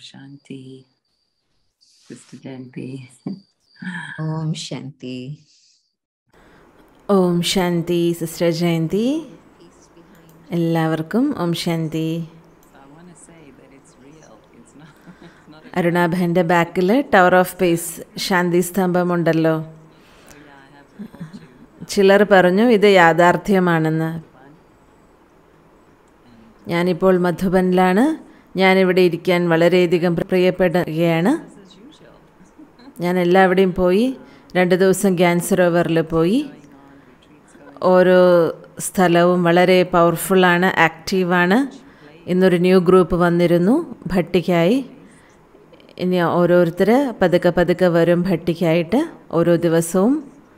Shanti. Sister Jayanti. Om Shanti Om Shanti sister Jayanti എല്ലാവർക്കും ഓം ശാന്തി So I want to say that it's real. It's not, it's not a, അരുണാഭൻ്റെ ബാക്കിൽ tower of peace Shanti സ്തംഭമുണ്ടല്ലോ oh yeah, I have to quote you. ചിലർ പറഞ്ഞു ഇത് യാഥാർത്ഥ്യമാണെന്ന് ഞാനിപ്പോൾ മധുബനിലാണ് ഞാനിവിടെ ഇരിക്കാൻ വളരെയധികം പ്രിയപ്പെടുകയാണ് As usual. ഞാൻ എല്ലാവിടെയും പോയി രണ്ട് ദിവസം ക്യാൻസർ ഓവറിൽ പോയി ഓരോ സ്ഥലവും വളരെ പവർഫുള്ളാണ് ആക്റ്റീവാണ് ഇന്നൊരു ന്യൂ ഗ്രൂപ്പ് വന്നിരുന്നു ഭട്ടിക്കായി ഇനി ഓരോരുത്തർ പതുക്കെ പതുക്കെ വരും ഭട്ടിക്കായിട്ട് ഓരോ ദിവസവും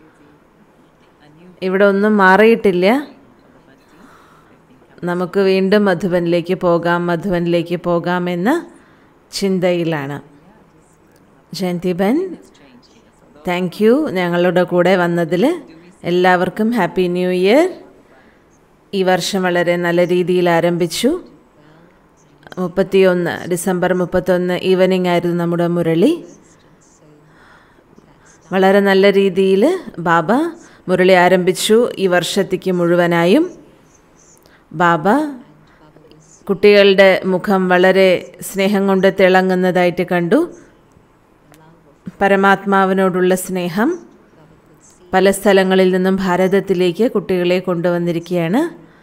ഇവിടെ ഒന്നും മാറിയിട്ടില്ല നമുക്ക് വീണ്ടും മധുബനിലേക്ക് പോകാം മധുബനിലേക്ക് പോകാമെന്ന ചിന്തയിലാണ് ജയന്തിബൻ താങ്ക് യു ഞങ്ങളുടെ കൂടെ വന്നതിൽ എല്ലാവർക്കും ഹാപ്പി ന്യൂ ഇയർ ഈ വർഷം വളരെ നല്ല രീതിയിൽ ആരംഭിച്ചു മുപ്പത്തിയൊന്ന് ഡിസംബർ മുപ്പത്തൊന്ന് ഈവനിങ് ആയിരുന്നു നമ്മുടെ മുരളി വളരെ നല്ല രീതിയിൽ ബാബ മുരളി ആരംഭിച്ചു ഈ വർഷത്തേക്ക് മുഴുവനായും ബാബ കുട്ടികളുടെ മുഖം വളരെ സ്നേഹം കൊണ്ട് തിളങ്ങുന്നതായിട്ട് കണ്ടു പരമാത്മാവിനോടുള്ള സ്നേഹം പല സ്ഥലങ്ങളിൽ നിന്നും ഭാരതത്തിലേക്ക് കുട്ടികളെ കൊണ്ടുവന്നിരിക്കുകയാണ്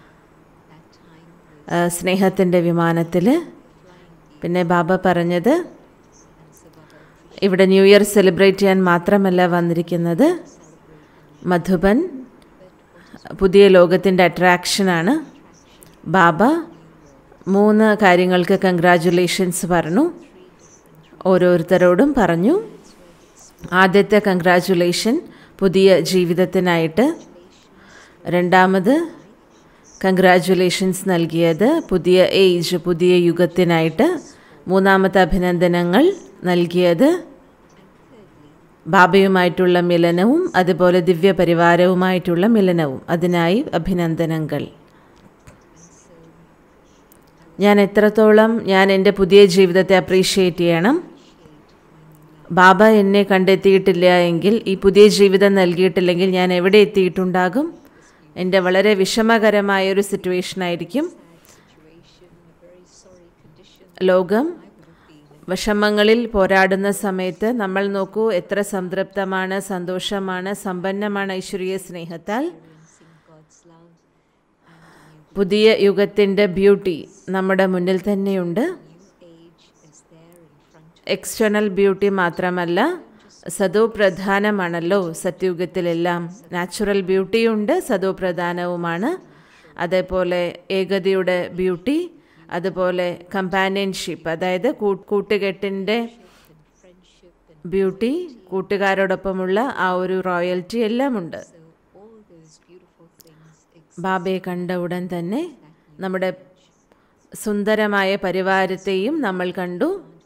സ്നേഹത്തിൻ്റെ വിമാനത്തിൽ പിന്നെ ബാബ പറഞ്ഞത് ഇവിടെ ന്യൂ ഇയർ സെലിബ്രേറ്റ് ചെയ്യാൻ മാത്രമല്ല വന്നിരിക്കുന്നത് മധുബൻ പുതിയ ലോകത്തിൻ്റെ അട്രാക്ഷനാണ് ബാബ മൂന്ന് കാര്യങ്ങൾക്ക് കൺഗ്രാജുലേഷൻസ് പറഞ്ഞു ഓരോരുത്തരോടും പറഞ്ഞു ആദ്യത്തെ കൺഗ്രാജുലേഷൻ പുതിയ ജീവിതത്തിനായിട്ട് രണ്ടാമത് കൺഗ്രാജുലേഷൻസ് നൽകിയത് പുതിയ ഏജ് പുതിയ യുഗത്തിനായിട്ട് മൂന്നാമത്തെ അഭിനന്ദനങ്ങൾ നൽകിയത് ബാബയുമായിട്ടുള്ള മിലനവും അതുപോലെ ദിവ്യ പരിവാരവുമായിട്ടുള്ള മിലനവും അതിനായി അഭിനന്ദനങ്ങൾ ഞാൻ എത്രത്തോളം ഞാൻ എൻ്റെ പുതിയ ജീവിതത്തെ അപ്രീഷിയേറ്റ് ചെയ്യണം ബാബ എന്നെ കണ്ടെത്തിയിട്ടില്ല എങ്കിൽ ഈ പുതിയ ജീവിതം നൽകിയിട്ടില്ലെങ്കിൽ ഞാൻ എവിടെ എത്തിയിട്ടുണ്ടാകും എൻ്റെ വളരെ വിഷമകരമായ ഒരു സിറ്റുവേഷൻ ആയിരിക്കും ലോകം വിഷമങ്ങളിൽ പോരാടുന്ന സമയത്ത് നമ്മൾ നോക്കൂ എത്ര സംതൃപ്തമാണ് സന്തോഷമാണ് സമ്പന്നമാണ് ഐശ്വര്യ സ്നേഹത്താൽ പുതിയ യുഗത്തിൻ്റെ ബ്യൂട്ടി നമ്മുടെ മുന്നിൽ തന്നെയുണ്ട് എക്സ്റ്റേണൽ ബ്യൂട്ടി മാത്രമല്ല സദോ പ്രധാനമാണല്ലോ സത്യുഗത്തിലെല്ലാം നാച്ചുറൽ ബ്യൂട്ടിയുണ്ട് സദോ പ്രധാനവുമാണ് അതേപോലെ ഏകതയുടെ ബ്യൂട്ടി അതുപോലെ കമ്പാനിയൻഷിപ്പ് അതായത് കൂട്ടുകെട്ടിൻ്റെ ബ്യൂട്ടി കൂട്ടുകാരോടൊപ്പമുള്ള ആ ഒരു റോയൽറ്റി എല്ലാം ഉണ്ട് ബാബയെ കണ്ട ഉടൻ തന്നെ നമ്മുടെ സുന്ദരമായ പരിവാരത്തെയും നമ്മൾ കണ്ടു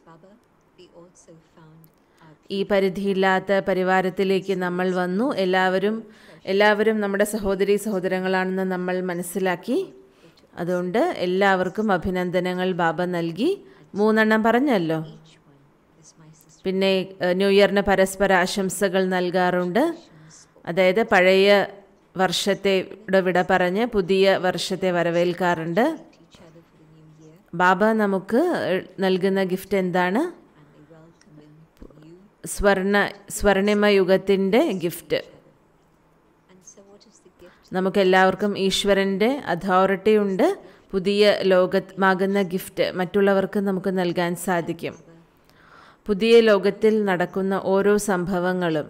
ഈ പരിധിയില്ലാത്ത പരിവാരത്തിലേക്ക് നമ്മൾ വന്നു എല്ലാവരും എല്ലാവരും നമ്മുടെ സഹോദരി സഹോദരങ്ങളാണെന്ന് നമ്മൾ മനസ്സിലാക്കി അതുകൊണ്ട് എല്ലാവർക്കും അഭിനന്ദനങ്ങൾ ബാബ നൽകി മൂന്നെണ്ണം പറഞ്ഞല്ലോ പിന്നെ ന്യൂ ഇയറിന് പരസ്പര ആശംസകൾ നൽകാറുണ്ട് അതായത് പഴയ വർഷത്തെ വിട പറഞ്ഞ് പുതിയ വർഷത്തെ വരവേൽക്കാറുണ്ട് ബാബ നമുക്ക് നൽകുന്ന ഗിഫ്റ്റ് എന്താണ് സ്വർണ സ്വർണിമ യുഗത്തിൻ്റെ ഗിഫ്റ്റ് നമുക്കെല്ലാവർക്കും ഈശ്വരൻ്റെ അതോറിറ്റി ഉണ്ട് പുതിയ ലോകമാകുന്ന ഗിഫ്റ്റ് മറ്റുള്ളവർക്ക് നമുക്ക് നൽകാൻ സാധിക്കും പുതിയ ലോകത്തിൽ നടക്കുന്ന ഓരോ സംഭവങ്ങളും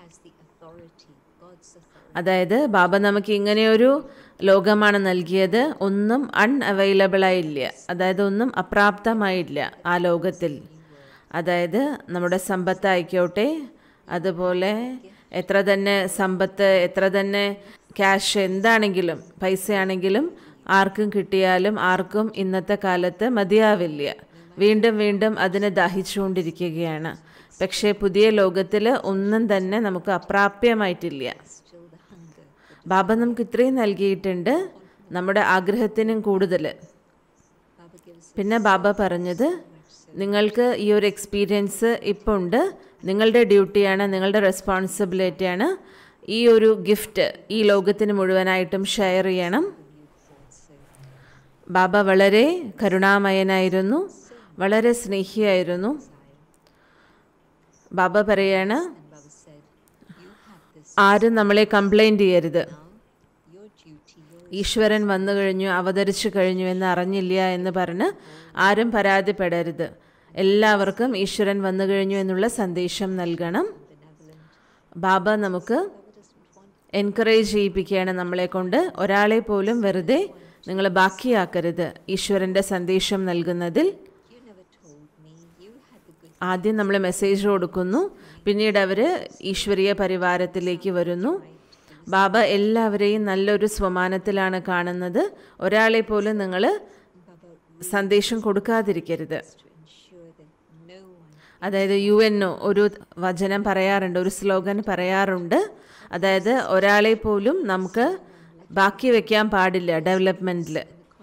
അതായത് ബാബ നമുക്ക് ഇങ്ങനെയൊരു ലോകമാണ് നൽകിയത് ഒന്നും അൺഅവൈലബിൾ ആയില്ല അതായത് ഒന്നും അപ്രാപ്തമായില്ല ആ ലോകത്തിൽ അതായത് നമ്മുടെ സമ്പത്തായിക്കോട്ടെ അതുപോലെ എത്ര തന്നെ സമ്പത്ത് എത്ര തന്നെ ക്യാഷ് എന്താണെങ്കിലും പൈസയാണെങ്കിലും ആർക്കും കിട്ടിയാലും ആർക്കും ഇന്നത്തെ കാലത്ത് മതിയാവില്ല വീണ്ടും വീണ്ടും അതിനെ ദാഹിച്ചുകൊണ്ടിരിക്കുകയാണ് പക്ഷേ പുതിയ ലോകത്തിൽ ഒന്നും തന്നെ നമുക്ക് അപ്രാപ്യമായിട്ടില്ല ബാബ നമുക്ക് ഇത്രയും നൽകിയിട്ടുണ്ട് നമ്മുടെ ആഗ്രഹത്തിനും കൂടുതൽ പിന്നെ ബാബ പറഞ്ഞത് നിങ്ങൾക്ക് ഈ ഒരു എക്സ്പീരിയൻസ് ഇപ്പോൾ ഉണ്ട് നിങ്ങളുടെ ഡ്യൂട്ടിയാണ് നിങ്ങളുടെ റെസ്പോൺസിബിലിറ്റിയാണ് ഈ ഒരു ഗിഫ്റ്റ് ഈ ലോകത്തിന് മുഴുവനായിട്ടും ഷെയർ ചെയ്യണം ബാബ വളരെ കരുണാമയനായിരുന്നു വളരെ സ്നേഹിയായിരുന്നു ബാബ പറയാണ് And Baba said, You have this ആരും നമ്മളെ കംപ്ലൈൻറ്റ് ചെയ്യരുത് now, your duty, your ഈശ്വരൻ വന്നു കഴിഞ്ഞു അവതരിച്ചു കഴിഞ്ഞു എന്ന് അറിഞ്ഞില്ല എന്ന് പറഞ്ഞ് ആരും പരാതിപ്പെടരുത് എല്ലാവർക്കും ഈശ്വരൻ വന്നു കഴിഞ്ഞു എന്നുള്ള സന്ദേശം നൽകണം benevolent. ബാബ നമുക്ക് Baba doesn't want എൻകറേജ് ചെയ്യിപ്പിക്കുകയാണ് നമ്മളെ കൊണ്ട് ഒരാളെ പോലും വെറുതെ നിങ്ങൾ ബാക്കിയാക്കരുത് ഈശ്വരൻ്റെ സന്ദേശം നൽകുന്നതിൽ you never told me you had the good ആദ്യം നമ്മൾ മെസ്സേജ് കൊടുക്കുന്നു പിന്നീട് അവർ ഈശ്വരീയ പരിവാരത്തിലേക്ക് വരുന്നു ബാബ എല്ലാവരെയും നല്ലൊരു സ്വമാനത്തിലാണ് കാണുന്നത് ഒരാളെ പോലും നിങ്ങൾ Baba സന്ദേശം കൊടുക്കാതിരിക്കരുത് to ensure that no one അതായത് യു എൻ ഒ ഒരു വചനം പറയാറുണ്ട് ഒരു സ്ലോഗൻ പറയാറുണ്ട് അതായത് ഒരാളെ പോലും നമുക്ക് ബാക്കി വെക്കാൻ പാടില്ല ഡെവലപ്മെൻറ്റിൽ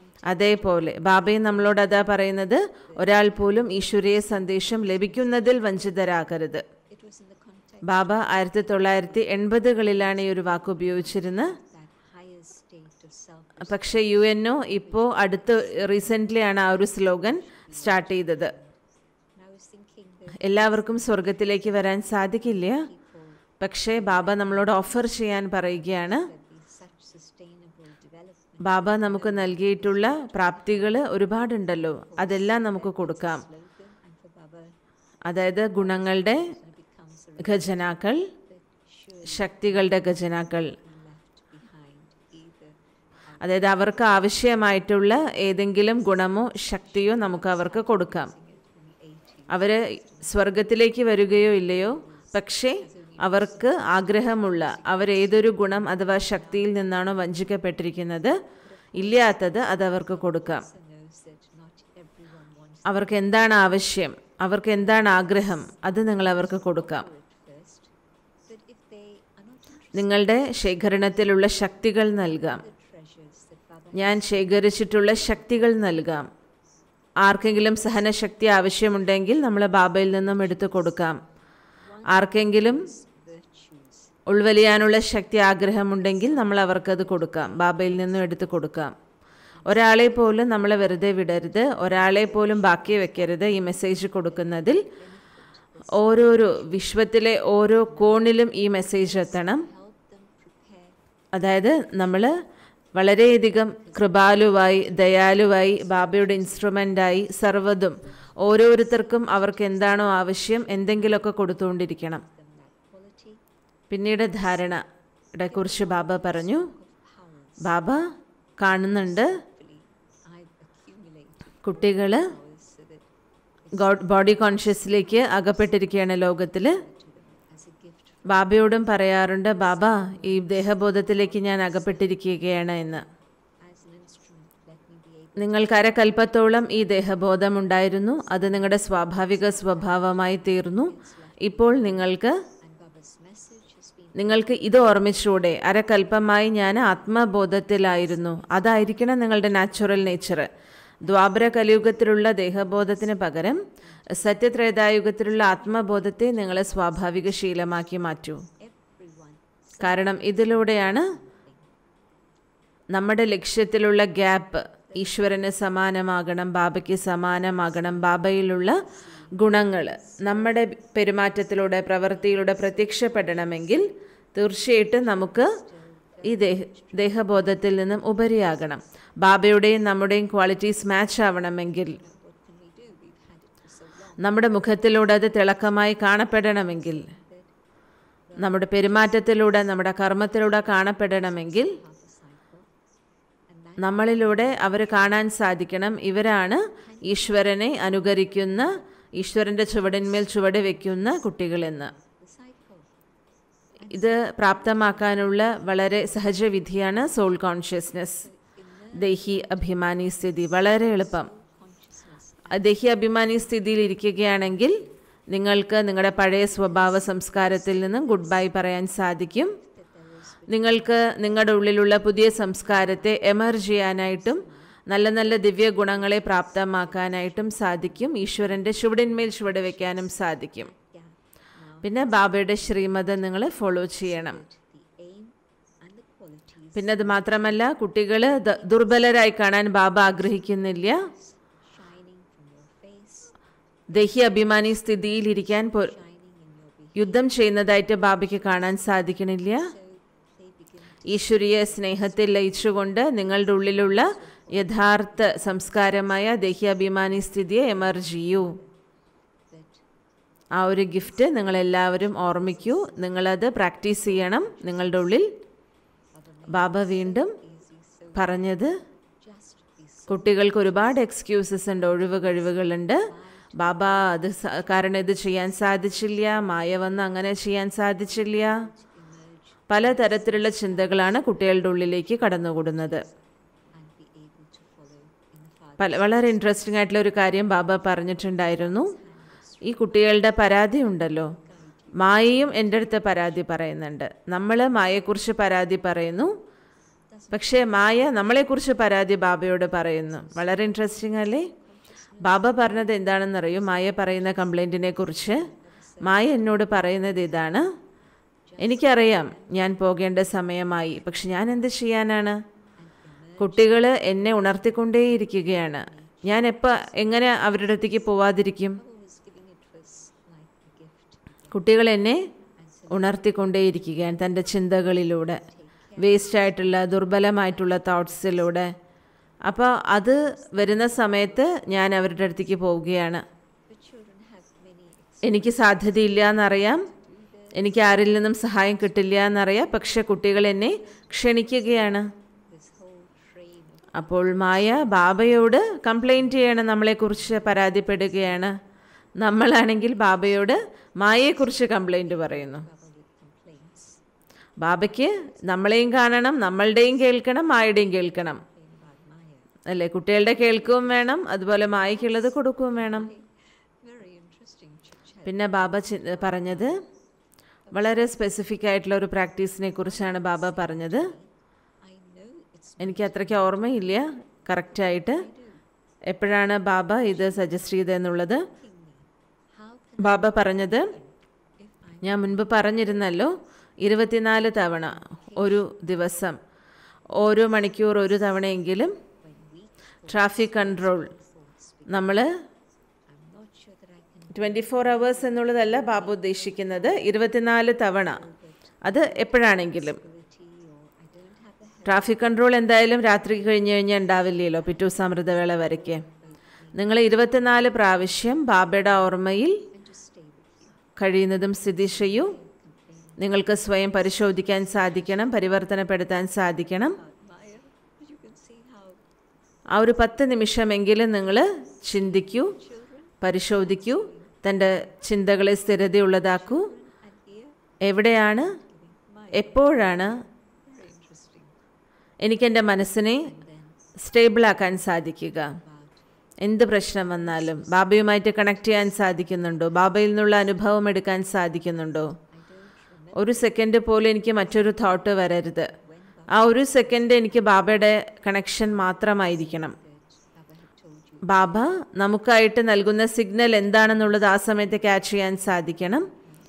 അതേപോലെ ബാബയും നമ്മളോട് അതാ പറയുന്നത് ഒരാൾ പോലും ഈശ്വരീയ സന്ദേശം ലഭിക്കുന്നതിൽ വഞ്ചിതരാകരുത് it was in the context ബാബ ആയിരത്തി തൊള്ളായിരത്തി എൺപതുകളിലാണ് ഈ ഒരു വാക്ക് ഉപയോഗിച്ചിരുന്നത് of that higher state of self പക്ഷേ യു എൻ ഒ ഇപ്പോൾ അടുത്ത് റീസെൻ്റ്ലി ആണ് ആ ഒരു സ്ലോഗൻ സ്റ്റാർട്ട് ചെയ്തത് and I was thinking that എല്ലാവർക്കും സ്വർഗത്തിലേക്ക് വരാൻ സാധിക്കില്ല people പക്ഷേ ബാബ നമ്മളോട് ഓഫർ ചെയ്യാൻ പറയുകയാണ് there be such sustainable development ബാബ നമുക്ക് നൽകിയിട്ടുള്ള പ്രാപ്തികൾ ഒരുപാടുണ്ടല്ലോ അതെല്ലാം നമുക്ക് കൊടുക്കാം slogan and for Baba അതായത് ഗുണങ്ങളുടെ it becomes a ഖജനാക്കൾ that should ശക്തികളുടെ ഖജനാക്കൾ be left behind either അതായത് അവർക്ക് ആവശ്യമായിട്ടുള്ള ഏതെങ്കിലും ഗുണമോ ശക്തിയോ നമുക്ക് അവർക്ക് കൊടുക്കാം in the 80s അവർ സ്വർഗത്തിലേക്ക് വരികയോ ഇല്ലയോ പക്ഷേ അവർക്ക് ആഗ്രഹമുള്ള അവരേതൊരു ഗുണം അഥവാ ശക്തിയിൽ നിന്നാണോ വഞ്ചിക്കപ്പെട്ടിരിക്കുന്നത് ഇല്ലാത്തത് അത് അവർക്ക് കൊടുക്കാം also knows that not everyone wants അവർക്ക് എന്താണ് ആവശ്യം അവർക്ക് എന്താണ് ആഗ്രഹം അത് നിങ്ങൾ അവർക്ക് കൊടുക്കാം it first but if they are not interested നിങ്ങളുടെ ശേഖരണത്തിലുള്ള ശക്തികൾ നൽകാം in the treasures that Baba ഞാൻ ശേഖരിച്ചിട്ടുള്ള ശക്തികൾ നൽകാം ആർക്കെങ്കിലും സഹനശക്തി ആവശ്യമുണ്ടെങ്കിൽ നമ്മൾ ബാബയിൽ നിന്നും എടുത്തു കൊടുക്കാം ആർക്കെങ്കിലും virtues ഉൾവലിയാനുള്ള ശക്തി ആഗ്രഹമുണ്ടെങ്കിൽ നമ്മൾ അവർക്കത് കൊടുക്കാം ബാബയിൽ നിന്നും എടുത്ത് കൊടുക്കാം ഒരാളെ പോലും നമ്മളെ വെറുതെ വിടരുത് ഒരാളെ പോലും ബാക്കി വെക്കരുത് ഈ മെസ്സേജ് കൊടുക്കുന്നതിൽ ഓരോരോ വിശ്വത്തിലെ ഓരോ കോണിലും ഈ മെസ്സേജ് എത്തണം help them prepare അതായത് നമ്മൾ വളരെയധികം കൃപാലുവായി ദയാലുവായി ബാബയുടെ ഇൻസ്ട്രുമെൻ്റായി സർവ്വതും ഓരോരുത്തർക്കും അവർക്ക് എന്താണോ ആവശ്യം എന്തെങ്കിലുമൊക്കെ കൊടുത്തുകൊണ്ടിരിക്കണം them that quality പിന്നീട് ധാരണയുടെ കുറിച്ച് ബാബ പറഞ്ഞു powers ബാബ കാണുന്നുണ്ട് hopefully I've accumulated കുട്ടികൾ powers so that God body കോൺഷ്യസിലേക്ക് അകപ്പെട്ടിരിക്കുകയാണ് ലോകത്തിൽ to them as a gift ബാബയോടും പറയാറുണ്ട് ബാബ ഈ ദേഹബോധത്തിലേക്ക് ഞാൻ അകപ്പെട്ടിരിക്കുകയാണ് എന്ന് as an instrument let me be able നിങ്ങൾക്ക് അരക്കൽപ്പത്തോളം ഈ ദേഹബോധം ഉണ്ടായിരുന്നു അത് നിങ്ങളുടെ സ്വാഭാവിക സ്വഭാവമായി തീർന്നു ഇപ്പോൾ നിങ്ങൾക്ക് and Baba's message has been നിങ്ങൾക്ക് ഇത് ഓർമ്മിച്ചൂടെ അരക്കൽപ്പമായി ഞാൻ ആത്മബോധത്തിലായിരുന്നു അതായിരിക്കണം നിങ്ങളുടെ നാച്ചുറൽ നേച്ചർ ദ്വാപര കലിയുഗത്തിലുള്ള ദേഹബോധത്തിന് പകരം സത്യത്രേതായുഗത്തിലുള്ള ആത്മബോധത്തെ നിങ്ങൾ സ്വാഭാവിക ശീലമാക്കി മാറ്റൂ everyone കാരണം ഇതിലൂടെയാണ് നമ്മുടെ ലക്ഷ്യത്തിലുള്ള ഗ്യാപ്പ് ഈശ്വരന് സമാനമാകണം ബാബയ്ക്ക് സമാനമാകണം ബാബയിലുള്ള ഗുണങ്ങൾ നമ്മുടെ പെരുമാറ്റത്തിലൂടെ പ്രവൃത്തിയിലൂടെ പ്രത്യക്ഷപ്പെടണമെങ്കിൽ തീർച്ചയായിട്ടും നമുക്ക് ഈ ദേഹ ദേഹബോധത്തിൽ നിന്നും ഉപരിയാകണം ബാബയുടെയും നമ്മുടെയും ക്വാളിറ്റീസ് മാച്ച് ആവണമെങ്കിൽ what can we do we've had it for so long നമ്മുടെ മുഖത്തിലൂടെ അത് തിളക്കമായി കാണപ്പെടണമെങ്കിൽ നമ്മുടെ പെരുമാറ്റത്തിലൂടെ നമ്മുടെ കർമ്മത്തിലൂടെ കാണപ്പെടണമെങ്കിൽ half a cycle and that നമ്മളിലൂടെ അവർ കാണാൻ സാധിക്കണം ഇവരാണ് ഈശ്വരനെ അനുകരിക്കുന്ന ഈശ്വരൻ്റെ ചുവടിന്മേൽ ചുവട് വയ്ക്കുന്ന കുട്ടികളെന്ന് the cycle ഇത് പ്രാപ്തമാക്കാനുള്ള വളരെ സഹജവിധിയാണ് സോൾ കോൺഷ്യസ്നെസ് ദേഹി അഭിമാനി സ്ഥിതി വളരെ എളുപ്പം consciousness ദേഹി അഭിമാനി സ്ഥിതിയിൽ ഇരിക്കുകയാണെങ്കിൽ നിങ്ങൾക്ക് നിങ്ങളുടെ പഴയ സ്വഭാവ സംസ്കാരത്തിൽ നിന്നും ഗുഡ് ബൈ പറയാൻ സാധിക്കും നിങ്ങൾക്ക് നിങ്ങളുടെ ഉള്ളിലുള്ള പുതിയ സംസ്കാരത്തെ എമർജ് ചെയ്യാനായിട്ടും നല്ല നല്ല ദിവ്യ ഗുണങ്ങളെ പ്രാപ്തമാക്കാനായിട്ടും സാധിക്കും ഈശ്വരൻ്റെ ചുവടിന്മേൽ ചുവട് വയ്ക്കാനും സാധിക്കും gap. Now പിന്നെ ബാബയുടെ ശ്രീമതം നിങ്ങൾ ഫോളോ ചെയ്യണം the aim and the qualities പിന്നെ അത് മാത്രമല്ല കുട്ടികൾ ദുർബലരായി കാണാൻ ബാബ ആഗ്രഹിക്കുന്നില്ല shining from your face, ദേഹി അഭിമാനി സ്ഥിതിയിലിരിക്കാൻ പൊ- shining in your behavior. യുദ്ധം ചെയ്യുന്നതായിട്ട് ബാബയ്ക്ക് കാണാൻ സാധിക്കണില്ല So they begin to ഈശ്വരീയ സ്നേഹത്തിൽ ലയിച്ചുകൊണ്ട് നിങ്ങളുടെ ഉള്ളിലുള്ള യഥാർത്ഥ സംസ്കാരമായ ദേഹ്യാഭിമാനി സ്ഥിതിയെ എമർജ് ചെയ്യൂ that ആ ഒരു ഗിഫ്റ്റ് നിങ്ങളെല്ലാവരും ഓർമ്മിക്കൂ നിങ്ങളത് പ്രാക്ടീസ് ചെയ്യണം നിങ്ങളുടെ ഉള്ളിൽ ബാബ വീണ്ടും easy, so പറഞ്ഞത് just be so കുട്ടികൾക്ക് ഒരുപാട് എക്സ്ക്യൂസസ് ഉണ്ട് ഒഴിവ് കഴിവുകളുണ്ട് ബാബ അത് സ- കാരണം ഇത് ചെയ്യാൻ സാധിച്ചില്ല മായ വന്ന് അങ്ങനെ ചെയ്യാൻ സാധിച്ചില്ല പലതരത്തിലുള്ള ചിന്തകളാണ് കുട്ടികളുടെ ഉള്ളിലേക്ക് കടന്നുകൂടുന്നത് and be able to follow in the Father. പല വളരെ ഇൻട്രസ്റ്റിംഗ് ആയിട്ടുള്ള ഒരു കാര്യം ബാബ പറഞ്ഞിട്ടുണ്ടായിരുന്നു ഈ കുട്ടികളുടെ പരാതി ഉണ്ടല്ലോ മായയും എൻ്റെ അടുത്ത് പരാതി പറയുന്നുണ്ട് നമ്മൾ മായയെക്കുറിച്ച് പരാതി പറയുന്നു പക്ഷേ മായ നമ്മളെക്കുറിച്ച് പരാതി ബാബയോട് പറയുന്നു വളരെ ഇൻട്രസ്റ്റിംഗ് അല്ലേ ബാബ പറഞ്ഞത് എന്താണെന്നറിയോ മായ പറയുന്ന കംപ്ലൈൻറ്റിനെ കുറിച്ച് മായ എന്നോട് പറയുന്നത് ഇതാണ് എനിക്കറിയാം ഞാൻ പോകേണ്ട സമയമായി പക്ഷെ ഞാൻ എന്ത് ചെയ്യാനാണ് കുട്ടികൾ എന്നെ ഉണർത്തിക്കൊണ്ടേയിരിക്കുകയാണ് ഞാൻ എപ്പോൾ എങ്ങനെ അവരുടെ അടുത്തേക്ക് പോവാതിരിക്കും Always giving it was like a gift. കുട്ടികൾ എന്നെ ഉണർത്തിക്കൊണ്ടേയിരിക്കുകയാണ് തൻ്റെ ചിന്തകളിലൂടെ വേസ്റ്റായിട്ടുള്ള ദുർബലമായിട്ടുള്ള തോട്ട്സിലൂടെ അപ്പോൾ അത് വരുന്ന സമയത്ത് ഞാൻ അവരുടെ അടുത്തേക്ക് പോവുകയാണ് But children have many എനിക്ക് സാധ്യതയില്ല എന്നറിയാം എനിക്ക് ആരിൽ നിന്നും സഹായം കിട്ടില്ല എന്നറിയാം പക്ഷെ കുട്ടികൾ എന്നെ ക്ഷണിക്കുകയാണ് this whole train of അപ്പോൾ മായ ബാബയോട് കംപ്ലൈൻറ്റ് ചെയ്യണം നമ്മളെക്കുറിച്ച് പരാതിപ്പെടുകയാണ് നമ്മളാണെങ്കിൽ ബാബയോട് മായയെക്കുറിച്ച് കംപ്ലൈൻറ്റ് പറയുന്നു Baba with complaints. ബാബയ്ക്ക് നമ്മളെയും കാണണം നമ്മളുടെയും കേൾക്കണം മായയുടെയും കേൾക്കണം Complain about Maya. അല്ലേ കുട്ടികളുടെ കേൾക്കുകയും വേണം അതുപോലെ മായയ്ക്കുള്ളത് കൊടുക്കുകയും വേണം Very interesting chit chat. പിന്നെ ബാബ ചി- പറഞ്ഞത് വളരെ സ്പെസിഫിക് ആയിട്ടുള്ള ഒരു പ്രാക്ടീസിനെ കുറിച്ചാണ് ബാബ പറഞ്ഞത് I know it's എനിക്ക് അത്രയ്ക്ക് ഓർമ്മയില്ല കറക്റ്റായിട്ട് എപ്പോഴാണ് ബാബ ഇത് സജസ്റ്റ് ചെയ്തതെന്നുള്ളത് making me. How can Baba പറഞ്ഞത് if I ഞാൻ മുൻപ് പറഞ്ഞിരുന്നല്ലോ ഇരുപത്തിനാല് തവണ ഒരു ദിവസം ഓരോ മണിക്കൂർ ഒരു തവണയെങ്കിലും when weak traffic control thoughts speak? നമ്മൾ I'm not sure that I can twenty four hours എന്നുള്ളതല്ല ബാബ ഉദ്ദേശിക്കുന്നത് ഇരുപത്തിനാല് തവണ അത് എപ്പോഴാണെങ്കിലും ability or I don't have the help traffic control എന്തായാലും രാത്രി കഴിഞ്ഞ് കഴിഞ്ഞാൽ ഉണ്ടാവില്ലല്ലോ പിറ്റു സമൃദ്ധവേള വരയ്ക്ക് നിങ്ങൾ ഇരുപത്തിനാല് പ്രാവശ്യം ബാബയുടെ ഓർമ്മയിൽ and to stay with you. കഴിയുന്നതും സ്ഥിതി ചെയ്യൂ നിങ്ങൾക്ക് സ്വയം പരിശോധിക്കാൻ സാധിക്കണം പരിവർത്തനപ്പെടുത്താൻ സാധിക്കണം Maya, you can see how ആ ഒരു പത്ത് നിമിഷമെങ്കിലും നിങ്ങൾ ചിന്തിക്കൂ പരിശോധിക്കൂ തൻ്റെ ചിന്തകളെ സ്ഥിരതയുള്ളതാക്കൂ and here എവിടെയാണ് എപ്പോഴാണ് very interesting എനിക്കെൻ്റെ മനസ്സിനെ സ്റ്റേബിളാക്കാൻ സാധിക്കുക എന്ത് പ്രശ്നം വന്നാലും ബാബയുമായിട്ട് കണക്ട് ചെയ്യാൻ സാധിക്കുന്നുണ്ടോ ബാബയിൽ നിന്നുള്ള അനുഭവം എടുക്കാൻ സാധിക്കുന്നുണ്ടോ ഒരു സെക്കൻഡ് പോലും എനിക്ക് മറ്റൊരു തോട്ട് വരരുത് ആ ഒരു സെക്കൻഡ് എനിക്ക് ബാബയുടെ കണക്ഷൻ മാത്രമായിരിക്കണം that Baba had told you ബാബ നമുക്കായിട്ട് നൽകുന്ന സിഗ്നൽ എന്താണെന്നുള്ളത് ആ സമയത്ത് ക്യാച്ച് ചെയ്യാൻ സാധിക്കണം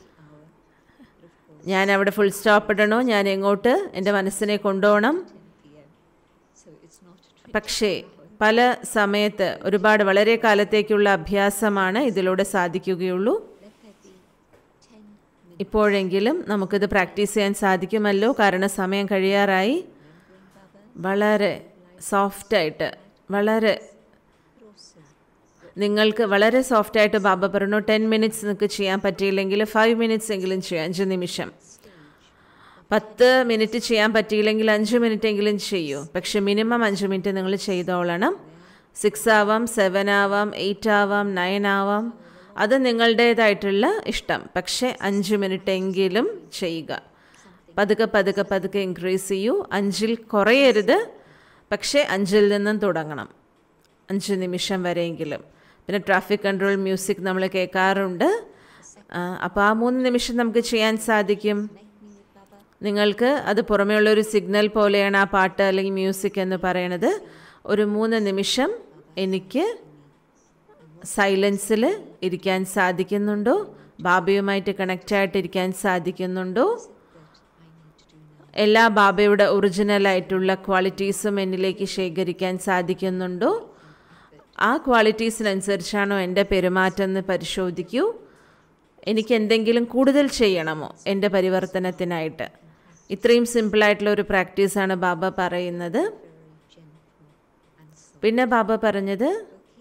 ഞാൻ അവിടെ ഫുൾ സ്റ്റോപ്പ് ഇടണോ ഞാൻ എങ്ങോട്ട് എൻ്റെ മനസ്സിനെ കൊണ്ടുപോകണം 10 p.m. So it's not a trick. പക്ഷേ പല സമയത്ത് ഒരുപാട് വളരെ കാലത്തേക്കുള്ള അഭ്യാസമാണ് ഇതിലൂടെ സാധിക്കുകയുള്ളൂ Let there be 10 minutes ഇപ്പോഴെങ്കിലും നമുക്കിത് പ്രാക്ടീസ് ചെയ്യാൻ സാധിക്കുമല്ലോ കാരണം സമയം കഴിയാറായി വളരെ സോഫ്റ്റായിട്ട് വളരെ also. നിങ്ങൾക്ക് വളരെ സോഫ്റ്റായിട്ട് ബാബ പറഞ്ഞു ടെൻ മിനിറ്റ്സ് നിങ്ങൾക്ക് ചെയ്യാൻ പറ്റിയില്ലെങ്കിൽ ഫൈവ് മിനിറ്റ്സ് എങ്കിലും ചെയ്യാം അഞ്ച് നിമിഷം പത്ത് മിനിറ്റ് ചെയ്യാൻ പറ്റിയില്ലെങ്കിൽ അഞ്ച് മിനിറ്റ് എങ്കിലും ചെയ്യൂ പക്ഷെ മിനിമം അഞ്ച് മിനിറ്റ് നിങ്ങൾ ചെയ്തോളണം സിക്സ് ആവാം സെവൻ ആവാം എയ്റ്റ് ആവാം നയൻ ആവാം അത് നിങ്ങളുടേതായിട്ടുള്ള ഇഷ്ടം പക്ഷേ അഞ്ച് മിനിറ്റ് എങ്കിലും ചെയ്യുക പതുക്കെ പതുക്കെ പതുക്കെ ഇൻക്രീസ് ചെയ്യൂ അഞ്ചിൽ കുറയരുത് പക്ഷേ അഞ്ചിൽ നിന്നും തുടങ്ങണം അഞ്ച് നിമിഷം വരെയെങ്കിലും പിന്നെ ട്രാഫിക് കൺട്രോൾ മ്യൂസിക് നമ്മൾ കേൾക്കാറുണ്ട് അപ്പോൾ ആ മൂന്ന് നിമിഷം നമുക്ക് ചെയ്യാൻ സാധിക്കും Connect me with Baba. നിങ്ങൾക്ക് അത് പുറമേയുള്ള ഒരു സിഗ്നൽ പോലെയാണ് ആ പാട്ട് അല്ലെങ്കിൽ മ്യൂസിക് എന്ന് പറയണത് ഒരു മൂന്ന് നിമിഷം എനിക്ക് സൈലൻസിൽ ഇരിക്കാൻ സാധിക്കുന്നുണ്ടോ ബാബയുമായിട്ട് കണക്റ്റ് ആയിട്ടിരിക്കാൻ സാധിക്കുന്നുണ്ടോ എല്ലാ ബാബയുടെ ഒറിജിനലായിട്ടുള്ള ക്വാളിറ്റീസും എന്നിലേക്ക് ശേഖരിക്കാൻ സാധിക്കുന്നുണ്ടോ ആ ക്വാളിറ്റീസിനനുസരിച്ചാണോ എൻ്റെ പെരുമാറ്റം എന്ന് പരിശോധിക്കൂ എനിക്ക് എന്തെങ്കിലും കൂടുതൽ ചെയ്യണമോ എൻ്റെ പരിവർത്തനത്തിനായിട്ട് ഇത്രയും സിമ്പിളായിട്ടുള്ള ഒരു പ്രാക്ടീസാണ് ബാബ പറയുന്നത് പിന്നെ ബാബ പറഞ്ഞത്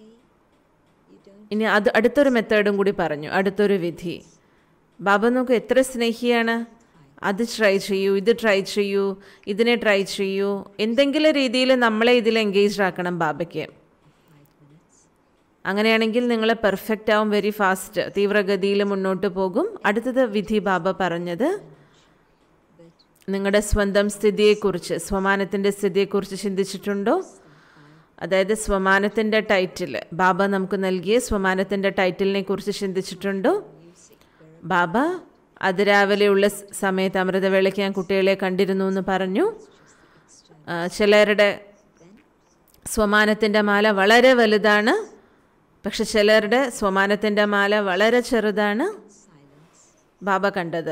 ഇനി അത് അടുത്തൊരു മെത്തേഡും കൂടി പറഞ്ഞു അടുത്തൊരു വിധി ബാബ നോക്കൂ എത്ര സ്നേഹിയാണ് അത് ട്രൈ ചെയ്യൂ ഇത് ട്രൈ ചെയ്യൂ ഇതിനെ ട്രൈ ചെയ്യൂ എന്തെങ്കിലും രീതിയിൽ നമ്മളെ ഇതിൽ എൻഗേജ്ഡ് ആക്കണം ബാബയ്ക്ക് അങ്ങനെയാണെങ്കിൽ നിങ്ങൾ പെർഫെക്റ്റ് ആവും വെരി ഫാസ്റ്റ് തീവ്രഗതിയിൽ മുന്നോട്ട് പോകും അടുത്തത് വിധി ബാബ പറഞ്ഞത് നിങ്ങളുടെ സ്വന്തം സ്ഥിതിയെക്കുറിച്ച് സ്വമാനത്തിൻ്റെ സ്ഥിതിയെക്കുറിച്ച് ചിന്തിച്ചിട്ടുണ്ടോ അതായത് സ്വമാനത്തിൻ്റെ ടൈറ്റിൽ ബാബ നമുക്ക് നൽകിയ സ്വമാനത്തിൻ്റെ ടൈറ്റിലിനെ കുറിച്ച് ചിന്തിച്ചിട്ടുണ്ടോ ബാബ അതിരാവിലെയുള്ള സ് സമയത്ത് അമൃതവേളയ്ക്ക് ഞാൻ കുട്ടികളെ കണ്ടിരുന്നു എന്ന് പറഞ്ഞു ആ, ചിലരുടെ സ്വമാനത്തിൻ്റെ മാല വളരെ വലുതാണ് പക്ഷെ ചിലരുടെ സ്വമാനത്തിൻ്റെ മാല വളരെ ചെറുതാണ് ബാബ കണ്ടത്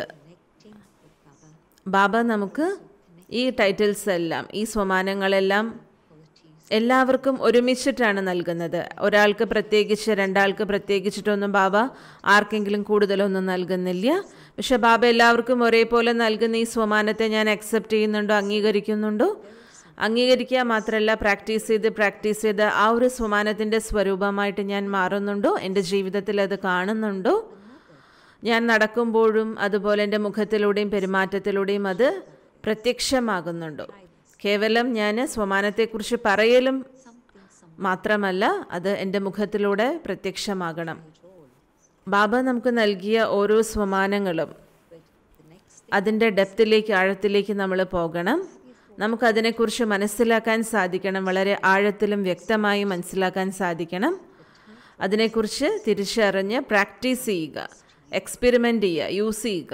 ബാബ നമുക്ക് ഈ ടൈറ്റിൽസ് എല്ലാം ഈ സ്വമാനങ്ങളെല്ലാം എല്ലാവർക്കും ഒരുമിച്ചിട്ടാണ് നൽകുന്നത് ഒരാൾക്ക് പ്രത്യേകിച്ച് രണ്ടാൾക്ക് പ്രത്യേകിച്ചിട്ടൊന്നും ബാബ ആർക്കെങ്കിലും കൂടുതലൊന്നും നൽകുന്നില്ല പക്ഷെ ബാബ എല്ലാവർക്കും ഒരേപോലെ നൽകുന്ന ഈ സ്വമാനത്തെ ഞാൻ അക്സെപ്റ്റ് ചെയ്യുന്നുണ്ടോ അംഗീകരിക്കുന്നുണ്ടോ അംഗീകരിക്കുക മാത്രമല്ല പ്രാക്ടീസ് ചെയ്ത് പ്രാക്ടീസ് ചെയ്ത് ആ ഒരു സ്വമാനത്തിൻ്റെ സ്വരൂപമായിട്ട് ഞാൻ മാറുന്നുണ്ടോ എൻ്റെ ജീവിതത്തിൽ അത് കാണുന്നുണ്ടോ ഞാൻ നടക്കുമ്പോഴും അതുപോലെ എൻ്റെ മുഖത്തിലൂടെയും പെരുമാറ്റത്തിലൂടെയും അത് പ്രത്യക്ഷമാകുന്നുണ്ടോ കേവലം ഞാൻ സ്വമാനത്തെക്കുറിച്ച് പറയലും മാത്രമല്ല അത് എൻ്റെ മുഖത്തിലൂടെ പ്രത്യക്ഷമാകണം ബാബ നമുക്ക് നൽകിയ ഓരോ സ്വമാനങ്ങളും അതിൻ്റെ ഡെപ്തിലേക്ക് ആഴത്തിലേക്ക് നമ്മൾ പോകണം നമുക്കതിനെക്കുറിച്ച് മനസ്സിലാക്കാൻ സാധിക്കണം വളരെ ആഴത്തിലും വ്യക്തമായി മനസ്സിലാക്കാൻ സാധിക്കണം അതിനെക്കുറിച്ച് തിരിച്ചറിഞ്ഞ് പ്രാക്ടീസ് ചെയ്യുക എക്സ്പെരിമെൻ്റ് ചെയ്യുക യൂസ് ചെയ്യുക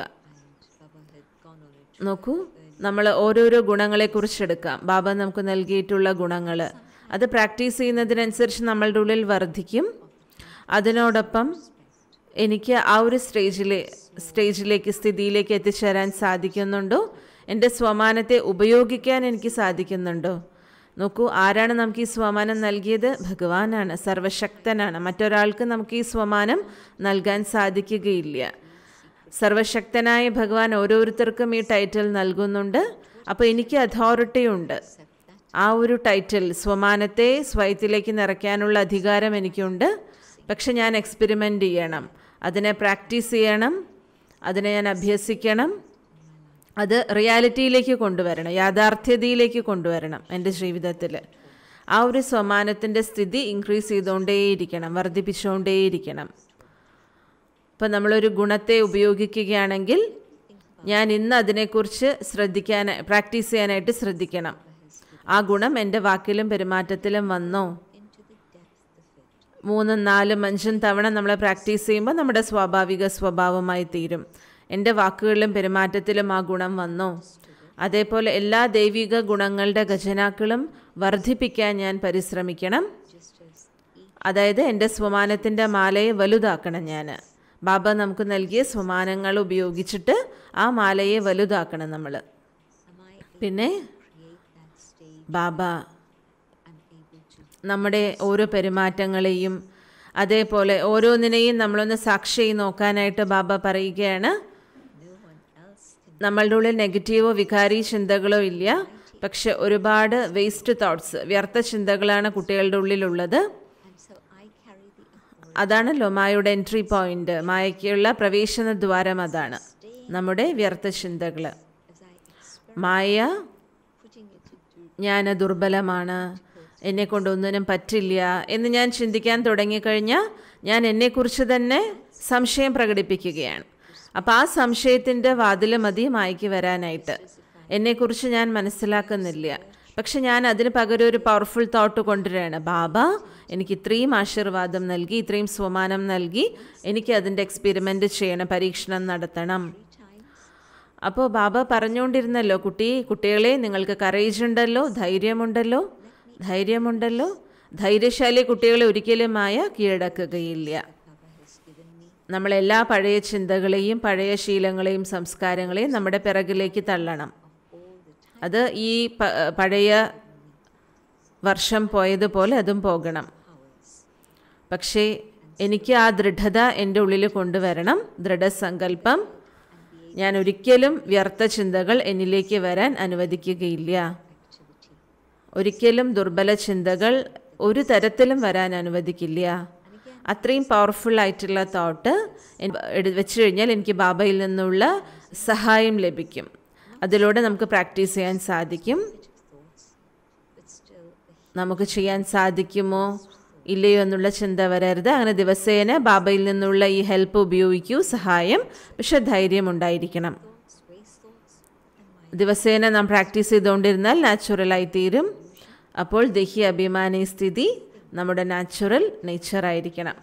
നോക്കൂ നമ്മൾ ഓരോരോ ഗുണങ്ങളെക്കുറിച്ച് എടുക്കാം ബാബ നമുക്ക് നൽകിയിട്ടുള്ള ഗുണങ്ങൾ അത് പ്രാക്ടീസ് ചെയ്യുന്നതിനനുസരിച്ച് നമ്മളുടെ ഉള്ളിൽ വർദ്ധിക്കും അതിനോടൊപ്പം എനിക്ക് ആ ഒരു സ്റ്റേജിലെ സ്റ്റേജിലേക്ക് സ്ഥിതിയിലേക്ക് എത്തിച്ചേരാൻ സാധിക്കുന്നുണ്ടോ എൻ്റെ സ്വമാനത്തെ ഉപയോഗിക്കാൻ എനിക്ക് സാധിക്കുന്നുണ്ടോ നോക്കൂ ആരാണ് നമുക്ക് ഈ സ്വമാനം നൽകിയത് ഭഗവാനാണ് സർവശക്തനാണ് മറ്റൊരാൾക്ക് നമുക്ക് ഈ സ്വമാനം നൽകാൻ സാധിക്കുകയില്ല സർവശക്തനായ ഭഗവാൻ ഓരോരുത്തർക്കും ഈ ടൈറ്റിൽ നൽകുന്നുണ്ട് അപ്പോൾ എനിക്ക് അതോറിറ്റി ഉണ്ട് ആ ഒരു ടൈറ്റിൽ സ്വമാനത്തെ സ്വയത്തിലേക്ക് നിറയ്ക്കാനുള്ള അധികാരം എനിക്കുണ്ട് പക്ഷെ ഞാൻ എക്സ്പെരിമെൻ്റ് ചെയ്യണം അതിനെ പ്രാക്ടീസ് ചെയ്യണം അതിനെ ഞാൻ അഭ്യസിക്കണം അത് റിയാലിറ്റിയിലേക്ക് കൊണ്ടുവരണം യാഥാർത്ഥ്യതയിലേക്ക് കൊണ്ടുവരണം എൻ്റെ ജീവിതത്തിൽ ആ ഒരു സ്വമാനത്തിൻ്റെ സ്ഥിതി ഇൻക്രീസ് ചെയ്തുകൊണ്ടേയിരിക്കണം വർദ്ധിപ്പിച്ചുകൊണ്ടേയിരിക്കണം ഇപ്പം നമ്മളൊരു ഗുണത്തെ ഉപയോഗിക്കുകയാണെങ്കിൽ ഞാൻ ഇന്ന് അതിനെക്കുറിച്ച് ശ്രദ്ധിക്കാൻ പ്രാക്ടീസ് ചെയ്യാനായിട്ട് ശ്രദ്ധിക്കണം ആ ഗുണം എൻ്റെ വാക്കിലും പെരുമാറ്റത്തിലും വന്നോ മൂന്നും നാലും അഞ്ചും തവണ നമ്മൾ പ്രാക്ടീസ് ചെയ്യുമ്പോൾ നമ്മുടെ സ്വാഭാവിക സ്വഭാവമായി തീരും എൻ്റെ വാക്കുകളിലും പെരുമാറ്റത്തിലും ആ ഗുണം വന്നോ അതേപോലെ എല്ലാ ദൈവിക ഗുണങ്ങളുടെ ഖജനാക്കളും വർദ്ധിപ്പിക്കാൻ ഞാൻ പരിശ്രമിക്കണം അതായത് എൻ്റെ സ്വമാനത്തിൻ്റെ മാലയെ വലുതാക്കണം ഞാൻ ബാബ നമുക്ക് നൽകിയ സ്വമാനങ്ങൾ ഉപയോഗിച്ചിട്ട് ആ മാലയെ വലുതാക്കണം നമ്മൾ പിന്നെ ബാബ നമ്മുടെ ഓരോ പെരുമാറ്റങ്ങളെയും അതേപോലെ ഓരോന്നിനെയും നമ്മളൊന്ന് സാക്ഷി നോക്കാനായിട്ട് ബാബ പറയുകയാണ് നമ്മളുടെ ഉള്ളിൽ നെഗറ്റീവോ വികാരി ചിന്തകളോ ഇല്ല പക്ഷെ ഒരുപാട് വേസ്റ്റ് തോട്ട്സ് വ്യർത്ഥ ചിന്തകളാണ് കുട്ടികളുടെ ഉള്ളിലുള്ളത് അതാണല്ലോ മായയുടെ എൻട്രി പോയിന്റ് മായയ്ക്കുള്ള പ്രവേശന ദ്വാരം അതാണ് നമ്മുടെ വ്യർത്ഥ ചിന്തകൾ മായ ഞാൻ ദുർബലമാണ് എന്നെ കൊണ്ടൊന്നിനും പറ്റില്ല എന്ന് ഞാൻ ചിന്തിക്കാൻ തുടങ്ങിക്കഴിഞ്ഞാൽ ഞാൻ എന്നെക്കുറിച്ച് തന്നെ സംശയം പ്രകടിപ്പിക്കുകയാണ് അപ്പോൾ ആ സംശയത്തിൻ്റെ വാതിൽ മതി മായ്ക്ക് വരാനായിട്ട് എന്നെക്കുറിച്ച് ഞാൻ മനസ്സിലാക്കുന്നില്ല പക്ഷെ ഞാൻ അതിന് പകരം ഒരു പവർഫുൾ തോട്ട് കൊണ്ടുവരികയാണ് ബാബ എനിക്ക് ഇത്രയും ആശീർവാദം നൽകി ഇത്രയും സ്വമാനം നൽകി എനിക്ക് അതിൻ്റെ എക്സ്പെരിമെൻ്റ് ചെയ്യണം പരീക്ഷണം നടത്തണം അപ്പോൾ ബാബ പറഞ്ഞുകൊണ്ടിരുന്നല്ലോ കുട്ടി കുട്ടികളെ നിങ്ങൾക്ക് കറേജ് ഉണ്ടല്ലോ ധൈര്യമുണ്ടല്ലോ ധൈര്യമുണ്ടല്ലോ ധൈര്യശാലി കുട്ടികളെ ഒരിക്കലും മായ കീഴടക്കുകയില്ല Baba has given me നമ്മളെല്ലാ പഴയ ചിന്തകളെയും പഴയ ശീലങ്ങളെയും സംസ്കാരങ്ങളെയും നമ്മുടെ പിറകിലേക്ക് തള്ളണം all the time അത് ഈ പ- പഴയ വർഷം പോയതുപോലെ അതും പോകണം powers. പക്ഷേ എനിക്ക് ആ ദൃഢത എൻ്റെ ഉള്ളിൽ കൊണ്ടുവരണം ദൃഢസങ്കല്പം ഞാൻ ഒരിക്കലും വ്യർത്ഥ ചിന്തകൾ എന്നിലേക്ക് വരാൻ അനുവദിക്കുകയില്ല Activity. ഒരിക്കലും ദുർബല ചിന്തകൾ ഒരു തരത്തിലും വരാൻ അനുവദിക്കില്ല അത്രയും പവർഫുൾ ആയിട്ടുള്ള തോട്ട് വെച്ച് കഴിഞ്ഞാൽ എനിക്ക് ബാബയിൽ നിന്നുള്ള സഹായം ലഭിക്കും അതിലൂടെ നമുക്ക് പ്രാക്ടീസ് ചെയ്യാൻ സാധിക്കും Thoughts, but still a നമുക്ക് ചെയ്യാൻ സാധിക്കുമോ ഇല്ലയോ എന്നുള്ള ചിന്ത വരരുത് അങ്ങനെ ദിവസേന ബാബയിൽ നിന്നുള്ള ഈ ഹെൽപ്പ് ഉപയോഗിക്കൂ സഹായം പക്ഷെ ധൈര്യം ഉണ്ടായിരിക്കണം thoughts, waste thoughts, and my ദിവസേന നാം പ്രാക്ടീസ് ചെയ്തുകൊണ്ടിരുന്നാൽ നാച്ചുറലായി തീരും അപ്പോൾ ദഹി അഭിമാനി സ്ഥിതി നമ്മുടെ നാച്ചുറൽ നേച്ചറായിരിക്കണം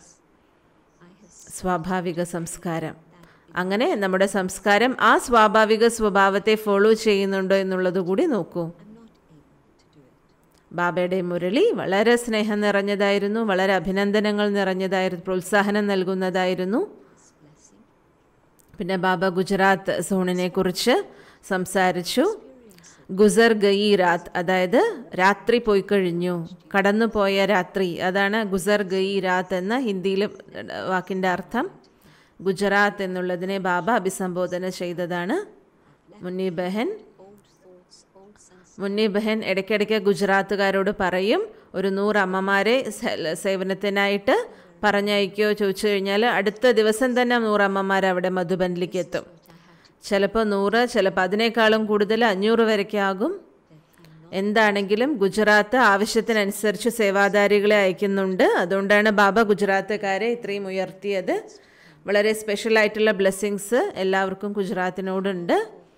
I have സ്വാഭാവിക സംസ്കാരം അങ്ങനെ നമ്മുടെ സംസ്കാരം ആ സ്വാഭാവിക സ്വഭാവത്തെ ഫോളോ ചെയ്യുന്നുണ്ടോ എന്നുള്ളത് കൂടി നോക്കൂ I'm not able to do it. ബാബയുടെ മുരളി വളരെ സ്നേഹം നിറഞ്ഞതായിരുന്നു വളരെ അഭിനന്ദനങ്ങൾ നിറഞ്ഞതായിരുന്നു പ്രോത്സാഹനം നൽകുന്നതായിരുന്നു This blessing പിന്നെ ബാബ ഗുജറാത്ത് സോണിനെ കുറിച്ച് സംസാരിച്ചു ഗുസർ ഗയി രാത്ത് അതായത് രാത്രി പോയി കഴിഞ്ഞു കടന്നു പോയ രാത്രി അതാണ് ഗുസർ ഗയി രാത്ത് എന്ന ഹിന്ദിയിലെ വാക്കിൻ്റെ അർത്ഥം ഗുജറാത്ത് എന്നുള്ളതിനെ ബാബ അഭിസംബോധന ചെയ്തതാണ് മുന്നി ബഹൻ old thoughts, old sense മുന്നി ബഹൻ ഇടയ്ക്കിടയ്ക്ക് ഗുജറാത്തുകാരോട് പറയും ഒരു നൂറ് അമ്മമാരെ സേ- സേവനത്തിനായിട്ട് പറഞ്ഞയക്കോ ചോദിച്ചു കഴിഞ്ഞാൽ അടുത്ത ദിവസം തന്നെ നൂറ് അമ്മമാർ അവിടെ മധുബനിലേക്ക് എത്തും ചിലപ്പോൾ നൂറ് ചിലപ്പോൾ അതിനേക്കാളും കൂടുതൽ അഞ്ഞൂറ് വരെയൊക്കെ ആകും എന്താണെങ്കിലും ഗുജറാത്ത് ആവശ്യത്തിനനുസരിച്ച് സേവാധാരികളെ അയക്കുന്നുണ്ട് അതുകൊണ്ടാണ് ബാബ ഗുജറാത്തുകാരെ ഇത്രയും ഉയർത്തിയത് വളരെ സ്പെഷ്യൽ ആയിട്ടുള്ള ബ്ലെസ്സിങ്സ് എല്ലാവർക്കും ഗുജറാത്തിനോടുണ്ട്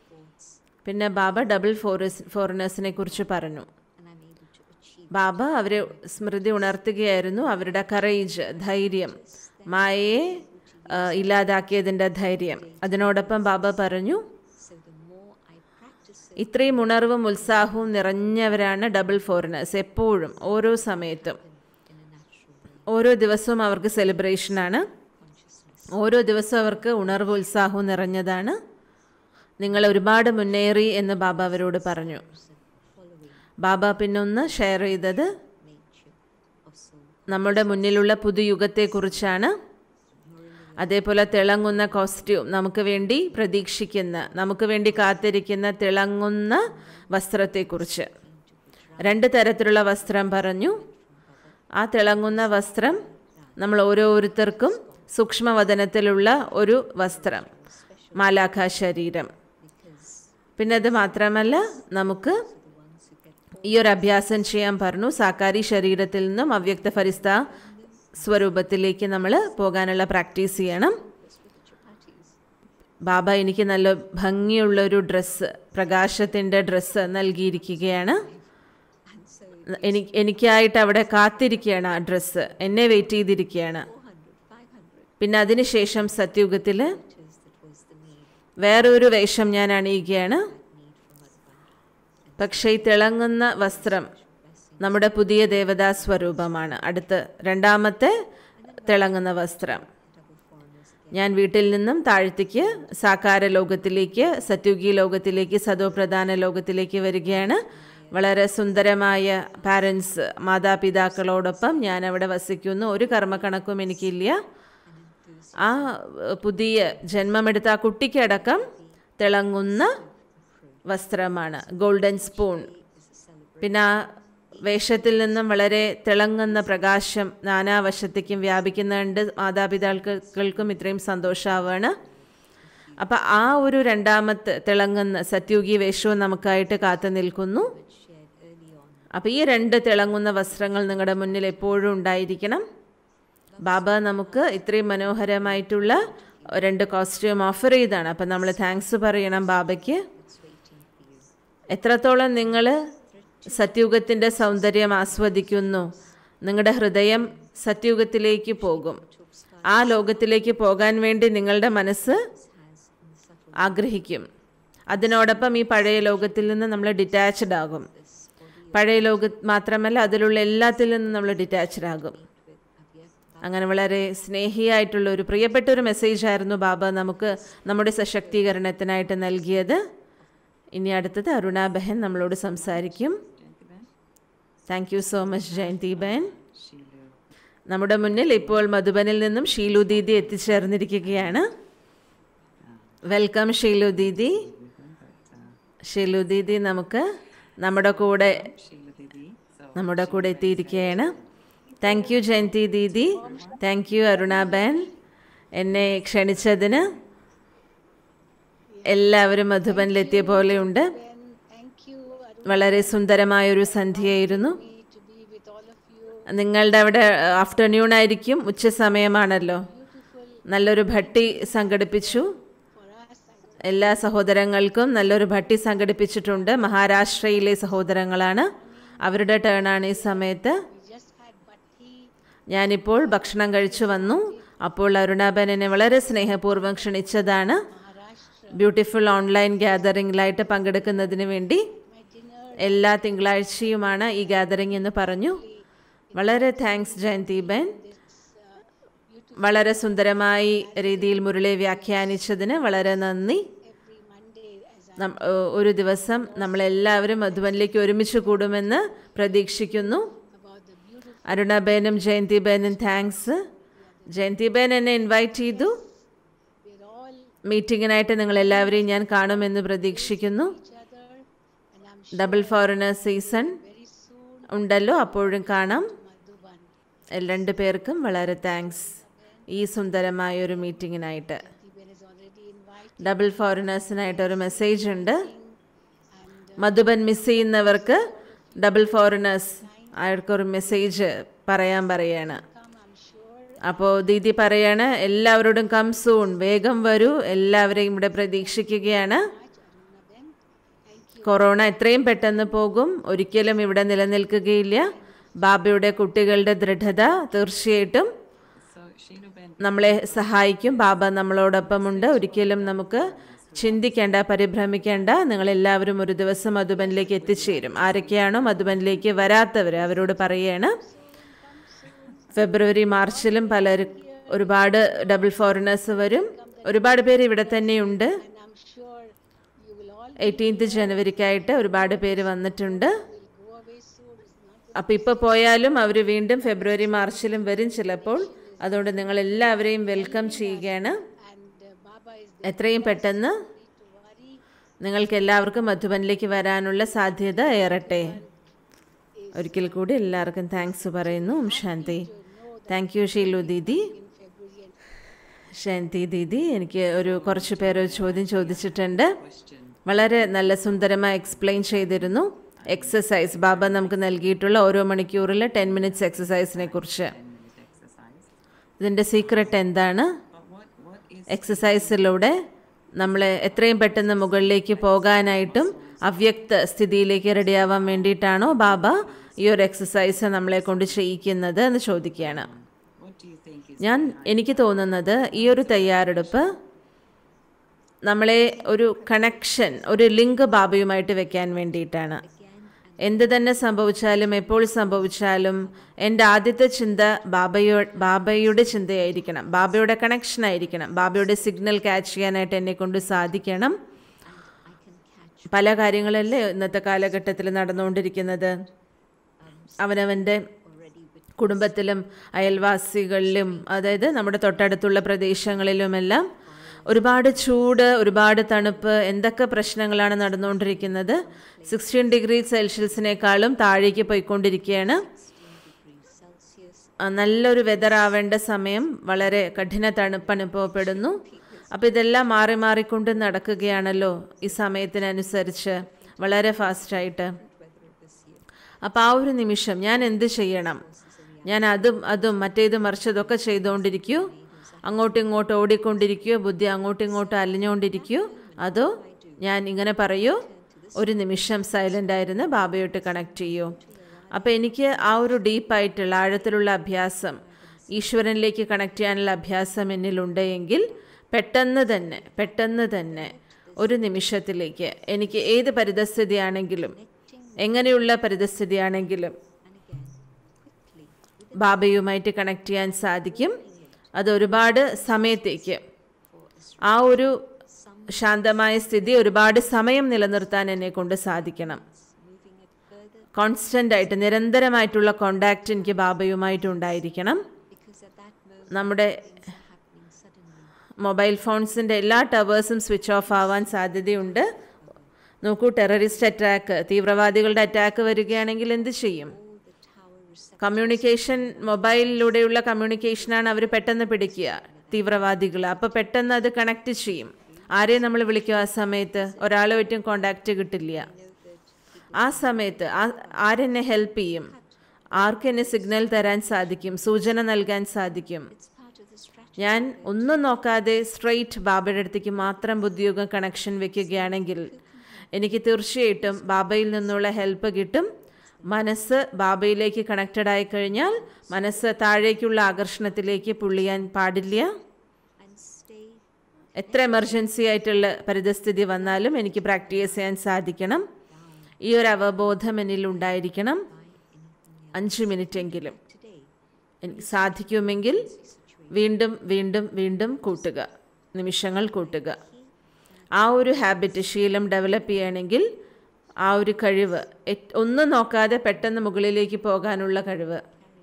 പിന്നെ ബാബ ഡബിൾ ഫോറിസ് ഫോറിനേഴ്സിനെ കുറിച്ച് പറഞ്ഞു and I'm able to achieve ബാബ അവരെ സ്മൃതി ഉണർത്തുകയായിരുന്നു അവരുടെ കറേജ് ധൈര്യം മായയെ ആ, ഇല്ലാതാക്കിയതിൻ്റെ ധൈര്യം അതിനോടൊപ്പം ബാബ പറഞ്ഞു so the more I practice it ഇത്രയും ഉണർവും ഉത്സാഹവും നിറഞ്ഞവരാണ് ഡബിൾ ഫോറിനേഴ്സ് എപ്പോഴും ഓരോ സമയത്തും in a natural way ഓരോ ദിവസവും അവർക്ക് സെലിബ്രേഷനാണ് consciousness ഓരോ ദിവസവും അവർക്ക് ഉണർവ് ഉത്സാഹവും നിറഞ്ഞതാണ് നിങ്ങൾ ഒരുപാട് മുന്നേറി എന്ന് ബാബ അവരോട് പറഞ്ഞു following ബാബ പിന്നൊന്ന് ഷെയർ ചെയ്തത് nature of soul നമ്മുടെ മുന്നിലുള്ള പുതുയുഗത്തെക്കുറിച്ചാണ് അതേപോലെ തിളങ്ങുന്ന കോസ്റ്റ്യൂം നമുക്ക് വേണ്ടി പ്രതീക്ഷിക്കുന്ന നമുക്ക് വേണ്ടി കാത്തിരിക്കുന്ന തിളങ്ങുന്ന വസ്ത്രത്തെക്കുറിച്ച് രണ്ട് തരത്തിലുള്ള വസ്ത്രം പറഞ്ഞു ആ തിളങ്ങുന്ന വസ്ത്രം നമ്മൾ ഓരോരുത്തർക്കും സൂക്ഷ്മവദനത്തിലുള്ള ഒരു വസ്ത്രം മാലാഖ ശരീരം because പിന്നെ അത് മാത്രമല്ല നമുക്ക് the ones who get ഈ ഒരു അഭ്യാസം ചെയ്യാൻ പറഞ്ഞു സാക്കാരി ശരീരത്തിൽ നിന്നും അവ്യക്ത ഫരിസ്ത സ്വരൂപത്തിലേക്ക് നമ്മൾ പോകാനുള്ള പ്രാക്ടീസ് ചെയ്യണം this with the chapatis ബാബ എനിക്ക് നല്ല ഭംഗിയുള്ളൊരു ഡ്രസ്സ് പ്രകാശത്തിൻ്റെ ഡ്രസ്സ് നൽകിയിരിക്കുകയാണ് and so എനിക്ക് എനിക്കായിട്ട് അവിടെ കാത്തിരിക്കുകയാണ് ആ ഡ്രസ്സ് എന്നെ വെയിറ്റ് ചെയ്തിരിക്കുകയാണ് 400 500 പിന്നെ അതിനുശേഷം സത്യുഗത്തിൽ meters that was the need വേറൊരു വേഷം ഞാൻ അണിയുകയാണ് need for Madhvan പക്ഷേ ഈ തിളങ്ങുന്ന വസ്ത്രം നമ്മുടെ പുതിയ ദേവതാ സ്വരൂപമാണ് അടുത്ത് രണ്ടാമത്തെ തിളങ്ങുന്ന വസ്ത്രം double foreigners again ഞാൻ വീട്ടിൽ നിന്നും താഴ്ത്തിക്ക് സാകാര ലോകത്തിലേക്ക് സത്യുഗി ലോകത്തിലേക്ക് സതോപ്രധാന ലോകത്തിലേക്ക് വരികയാണ് വളരെ സുന്ദരമായ പാരൻസ് മാതാപിതാക്കളോടൊപ്പം ഞാൻ അവിടെ വസിക്കുന്നു ഒരു കർമ്മക്കണക്കും എനിക്കില്ല ആ ഏഹ്, പുതിയ ജന്മമെടുത്ത ആ കുട്ടിക്കടക്കം തിളങ്ങുന്ന വസ്ത്രമാണ് ഗോൾഡൻ സ്പൂൺ പിന്നെ ആ വേഷത്തിൽ നിന്നും വളരെ തിളങ്ങുന്ന പ്രകാശം നാനാവശത്തേക്കും വ്യാപിക്കുന്നുണ്ട് മാതാപിതാക്കൾക്കും ഇത്രയും സന്തോഷമാവാണ് അപ്പം ആ ഒരു രണ്ടാമത്തെ തിളങ്ങുന്ന സത്യുഗി വേഷവും നമുക്കായിട്ട് കാത്തു നിൽക്കുന്നു shared early on അപ്പോൾ ഈ രണ്ട് തിളങ്ങുന്ന വസ്ത്രങ്ങൾ നിങ്ങളുടെ മുന്നിൽ എപ്പോഴും ഉണ്ടായിരിക്കണം ബാബ നമുക്ക് ഇത്രയും മനോഹരമായിട്ടുള്ള രണ്ട് കോസ്റ്റ്യൂം ഓഫർ ചെയ്താണ് അപ്പം നമ്മൾ താങ്ക്സ് പറയണം ബാബയ്ക്ക് that's waiting for you എത്രത്തോളം നിങ്ങൾ സത്യുഗത്തിൻ്റെ സൗന്ദര്യം ആസ്വദിക്കുന്നു നിങ്ങളുടെ ഹൃദയം സത്യുഗത്തിലേക്ക് പോകും ആ ലോകത്തിലേക്ക് പോകാൻ വേണ്ടി നിങ്ങളുടെ മനസ്സ് has in the subtle ആഗ്രഹിക്കും അതിനോടൊപ്പം ഈ പഴയ ലോകത്തിൽ നിന്ന് നമ്മൾ ഡിറ്റാച്ച്ഡ് ആകും this body പഴയ ലോക മാത്രമല്ല അതിലുള്ള എല്ലാത്തിൽ നിന്നും നമ്മൾ ഡിറ്റാച്ച്ഡ് ആകും with Avyakta അങ്ങനെ വളരെ സ്നേഹിയായിട്ടുള്ള ഒരു പ്രിയപ്പെട്ട ഒരു മെസ്സേജ് ആയിരുന്നു ബാബ നമുക്ക് നമ്മുടെ സശക്തീകരണത്തിനായിട്ട് നൽകിയത് ഇനി അടുത്തത് അരുണ ബഹൻ നമ്മളോട് സംസാരിക്കും Jayantibhen, thank you so much Jayanti Bahan Sheelu. നമ്മുടെ മുന്നിൽ ഇപ്പോൾ മധുബനിൽ നിന്നും ഷീലു ദീദി എത്തിച്ചേർന്നിരിക്കുകയാണ് welcome Sheelu Didi But, uh, Sheelu Didi നമുക്ക് നമ്മുടെ കൂടെ Sheila Didi. So, നമ്മുടെ കൂടെ എത്തിയിരിക്കുകയാണ് thank you Jayanti Didi thank you Aruna Bahan എന്നെ ക്ഷണിച്ചതിന് എല്ലാവരും മധുബനിലെത്തിയ പോലെയുണ്ട് വളരെ സുന്ദരമായൊരു സന്ധ്യയായിരുന്നു നിങ്ങളുടെ അവിടെ ആഫ്റ്റർനൂൺ ആയിരിക്കും ഉച്ച സമയമാണല്ലോ നല്ലൊരു ഭട്ടി സംഘടിപ്പിച്ചു എല്ലാ സഹോദരങ്ങൾക്കും നല്ലൊരു ഭട്ടി സംഘടിപ്പിച്ചിട്ടുണ്ട് മഹാരാഷ്ട്രയിലെ സഹോദരങ്ങളാണ് അവരുടെ ടേണാണ് ഈ സമയത്ത് ഞാനിപ്പോൾ ഭക്ഷണം കഴിച്ചു വന്നു അപ്പോൾ അരുണാബൻ എന്നെ വളരെ സ്നേഹപൂർവ്വം ക്ഷണിച്ചതാണ് ബ്യൂട്ടിഫുൾ ഓൺലൈൻ ഗ്യാതറിംഗിലായിട്ട് പങ്കെടുക്കുന്നതിന് വേണ്ടി എല്ലാ തിങ്കളാഴ്ചയുമാണ് ഈ ഗ്യാതറിംഗ് എന്ന് പറഞ്ഞു വളരെ താങ്ക്സ് ജയന്തി ബെൻ വളരെ സുന്ദരമായി രീതിയിൽ മുരളി വ്യാഖ്യാനിച്ചതിന് വളരെ നന്ദി നം- ഏഹ് ഒരു ദിവസം നമ്മളെല്ലാവരും മധുബനിലേക്ക് ഒരുമിച്ച് കൂടുമെന്ന് പ്രതീക്ഷിക്കുന്നു അരുണബേനും ജയന്തി ബേനും താങ്ക്സ് ജയന്തി ബേൻ എന്നെ ഇൻവൈറ്റ് ചെയ്തു മീറ്റിങ്ങിനായിട്ട് നിങ്ങൾ എല്ലാവരെയും ഞാൻ കാണുമെന്ന് പ്രതീക്ഷിക്കുന്നു ഡബിൾ ഫോറിനർ സീസൺ ഉണ്ടല്ലോ അപ്പോഴും കാണാം രണ്ട് പേർക്കും വളരെ താങ്ക്സ് ഈ സുന്ദരമായ ഒരു മീറ്റിങ്ങിനായിട്ട് ഡബിൾ ഫോറിനേഴ്സിനായിട്ട് ഒരു മെസ്സേജ് ഉണ്ട് മധുബൻ മിസ് ചെയ്യുന്നവർക്ക് ഡബിൾ ഫോറിനേഴ്സ് അവർക്കൊരു മെസ്സേജ് പറയാൻ പറയാണ് അപ്പോൾ ദീദി പറയാണ് എല്ലാവരോടും കം സൂൺ വേഗം വരൂ എല്ലാവരെയും ഇവിടെ പ്രതീക്ഷിക്കുകയാണ് കൊറോണ എത്രയും പെട്ടെന്ന് പോകും ഒരിക്കലും ഇവിടെ നിലനിൽക്കുകയില്ല ബാബയുടെ കുട്ടികളുടെ ദൃഢത തീർച്ചയായിട്ടും so Sheelu-ben, നമ്മളെ സഹായിക്കും ബാബ നമ്മളോടൊപ്പമുണ്ട് ഒരിക്കലും നമുക്ക് ചിന്തിക്കേണ്ട പരിഭ്രമിക്കേണ്ട നിങ്ങളെല്ലാവരും ഒരു ദിവസം മധുബനിലേക്ക് എത്തിച്ചേരും ആരൊക്കെയാണോ മധുബനിലേക്ക് വരാത്തവർ അവരോട് പറയുകയാണ് ഫെബ്രുവരി മാർച്ചിലും പലരും ഒരുപാട് ഡബിൾ ഫോറിനേഴ്സ് വരും ഒരുപാട് പേര് ഇവിടെ തന്നെയുണ്ട് എയ്റ്റീൻത്ത് ജനുവരിക്കായിട്ട് ഒരുപാട് പേര് വന്നിട്ടുണ്ട് അപ്പോൾ ഇപ്പോൾ പോയാലും അവർ വീണ്ടും ഫെബ്രുവരി മാർച്ചിലും വരും ചിലപ്പോൾ അതുകൊണ്ട് നിങ്ങൾ എല്ലാവരെയും വെൽക്കം ചെയ്യുകയാണ് എത്രയും പെട്ടെന്ന് നിങ്ങൾക്ക് എല്ലാവർക്കും മധുബനിലേക്ക് വരാനുള്ള സാധ്യത ഏറട്ടെ ഒരിക്കൽ കൂടി എല്ലാവർക്കും താങ്ക്സ് പറയുന്നു ഓം ശാന്തി താങ്ക് യു ഷീലു ദീദി ശാന്തി ദീദി എനിക്ക് ഒരു കുറച്ച് പേര് ഒരു ചോദ്യം ചോദിച്ചിട്ടുണ്ട് question. വളരെ നല്ല സുന്ദരമായി എക്സ്പ്ലെയിൻ ചെയ്തിരുന്നു എക്സസൈസ് ബാബ നമുക്ക് നൽകിയിട്ടുള്ള ഓരോ മണിക്കൂറിൽ ടെൻ മിനിറ്റ്സ് എക്സസൈസിനെ കുറിച്ച് 10 minute exercise. ഇതിൻ്റെ സീക്രട്ട് എന്താണ് But what, what is എക്സസൈസിലൂടെ നമ്മൾ എത്രയും പെട്ടെന്ന് മുകളിലേക്ക് പോകാനായിട്ടും അവ്യക്ത സ്ഥിതിയിലേക്ക് റെഡിയാവാൻ വേണ്ടിയിട്ടാണോ ബാബ ഈ ഒരു എക്സസൈസ് നമ്മളെ കൊണ്ട് ചെയ്യിക്കുന്നത് എന്ന് ചോദിക്കുകയാണ് what do you think is ഞാൻ എനിക്ക് തോന്നുന്നത് ഈ ഒരു തയ്യാറെടുപ്പ് നമ്മളെ ഒരു കണക്ഷൻ ഒരു ലിങ്ക് ബാബയുമായിട്ട് വെക്കാൻ വേണ്ടിയിട്ടാണ് എന്ത് തന്നെ സംഭവിച്ചാലും എപ്പോൾ സംഭവിച്ചാലും എൻ്റെ ആദ്യത്തെ ചിന്ത ബാബയോ ബാബയുടെ ചിന്തയായിരിക്കണം ബാബയുടെ കണക്ഷൻ ആയിരിക്കണം ബാബയുടെ സിഗ്നൽ ക്യാച്ച് ചെയ്യാനായിട്ട് എന്നെ കൊണ്ട് സാധിക്കണം പല കാര്യങ്ങളല്ലേ ഇന്നത്തെ കാലഘട്ടത്തിൽ നടന്നുകൊണ്ടിരിക്കുന്നത് അവനവൻ്റെ കുടുംബത്തിലും അയൽവാസികളിലും അതായത് നമ്മുടെ തൊട്ടടുത്തുള്ള പ്രദേശങ്ങളിലുമെല്ലാം ഒരുപാട് ചൂട് ഒരുപാട് തണുപ്പ് എന്തൊക്കെ പ്രശ്നങ്ങളാണ് നടന്നുകൊണ്ടിരിക്കുന്നത് സിക്സ്റ്റീൻ ഡിഗ്രി സെൽഷ്യസിനേക്കാളും താഴേക്ക് പോയിക്കൊണ്ടിരിക്കുകയാണ് ആ, നല്ലൊരു വെതർ ആവേണ്ട സമയം വളരെ കഠിന തണുപ്പ് അനുഭവപ്പെടുന്നു അപ്പോൾ ഇതെല്ലാം മാറി മാറിക്കൊണ്ട് നടക്കുകയാണല്ലോ ഈ സമയത്തിനനുസരിച്ച് വളരെ ഫാസ്റ്റായിട്ട് അപ്പോൾ ആ ഒരു നിമിഷം ഞാൻ എന്ത് ചെയ്യണം ഞാൻ അതും അതും മറ്റേതും മറിച്ചതൊക്കെ ചെയ്തുകൊണ്ടിരിക്കൂ അങ്ങോട്ടും ഇങ്ങോട്ടും ഓടിക്കൊണ്ടിരിക്കുകയോ ബുദ്ധി അങ്ങോട്ടും ഇങ്ങോട്ടും അലിഞ്ഞുകൊണ്ടിരിക്കുകയോ അതോ ഞാൻ ഇങ്ങനെ പറയൂ ഒരു നിമിഷം സൈലൻ്റ് ആയിരുന്ന് ബാബയോട്ട് കണക്ട് ചെയ്യൂ അപ്പോൾ എനിക്ക് ആ ഒരു ഡീപ്പായിട്ടുള്ള ആഴത്തിലുള്ള അഭ്യാസം ഈശ്വരനിലേക്ക് കണക്ട് ചെയ്യാനുള്ള അഭ്യാസം എന്നിലുണ്ട് എങ്കിൽ പെട്ടെന്ന് തന്നെ പെട്ടെന്ന് തന്നെ ഒരു നിമിഷത്തിലേക്ക് എനിക്ക് ഏത് പരിതസ്ഥിതിയാണെങ്കിലും എങ്ങനെയുള്ള പരിതസ്ഥിതിയാണെങ്കിലും and again, quickly, within ബാബയുമായിട്ട് കണക്ട് ചെയ്യാൻ സാധിക്കും അത് ഒരുപാട് സമയത്തേക്ക് for a str- ആ ഒരു ശാന്തമായ സ്ഥിതി ഒരുപാട് സമയം നിലനിർത്താൻ എന്നെ കൊണ്ട് സാധിക്കണം moving it further കോൺസ്റ്റൻ്റ് ആയിട്ട് നിരന്തരമായിട്ടുള്ള കോണ്ടാക്റ്റ് എനിക്ക് ബാബയുമായിട്ട് ഉണ്ടായിരിക്കണം because at that moment നമ്മുടെ things are happening suddenly. Mobile ഫോൺസിൻ്റെ എല്ലാ ടവേഴ്സും സ്വിച്ച് ഓഫ് ആവാൻ സാധ്യതയുണ്ട് നോക്കൂ ടെററിസ്റ്റ് അറ്റാക്ക് തീവ്രവാദികളുടെ അറ്റാക്ക് വരികയാണെങ്കിൽ എന്ത് ചെയ്യും All the tower receptors communication മൊബൈലിലൂടെയുള്ള കമ്മ്യൂണിക്കേഷനാണ് അവർ പെട്ടെന്ന് പിടിക്കുക തീവ്രവാദികൾ അപ്പോൾ പെട്ടെന്ന് അത് കണക്ട് ചെയ്യും ആരെ നമ്മൾ വിളിക്കും ആ സമയത്ത് ഒരാളുമായിട്ടും കോണ്ടാക്റ്റ് കിട്ടില്ല ആ സമയത്ത് ആ ആരെന്നെ ഹെൽപ്പ് ചെയ്യും ആർക്ക് എന്നെ സിഗ്നൽ തരാൻ സാധിക്കും സൂചന നൽകാൻ സാധിക്കും it's part of the strategy. ഞാൻ ഒന്നും നോക്കാതെ സ്ട്രെയിറ്റ് ബാബയുടെ അടുത്തേക്ക് മാത്രം ബുദ്ധിയോഗം കണക്ഷൻ വെക്കുകയാണെങ്കിൽ എനിക്ക് തീർച്ചയായിട്ടും ബാബയിൽ നിന്നുള്ള ഹെൽപ്പ് കിട്ടും മനസ്സ് ബാബയിലേക്ക് കണക്റ്റഡ് ആയി കഴിഞ്ഞാൽ മനസ്സ് താഴേക്കുള്ള ആകർഷണത്തിലേക്ക് പുള്ളിയാൻ പാടില്ല and stay എത്ര എമർജൻസി ആയിട്ടുള്ള പരിതസ്ഥിതി വന്നാലും എനിക്ക് പ്രാക്ടീസ് ചെയ്യാൻ സാധിക്കണം ഈ ഒരു അവബോധം എന്നിൽ ഉണ്ടായിരിക്കണം അഞ്ച് മിനിറ്റെങ്കിലും today. എനിക്ക് സാധിക്കുമെങ്കിൽ വീണ്ടും വീണ്ടും വീണ്ടും കൂട്ടുക നിമിഷങ്ങൾ കൂട്ടുക ആ ഒരു ഹാബിറ്റ് ശീലം ഡെവലപ്പ് ചെയ്യണമെങ്കിൽ ആ ഒരു കഴിവ് എറ്റ്- ഒന്നും നോക്കാതെ പെട്ടെന്ന് മുകളിലേക്ക് പോകാനുള്ള കഴിവ്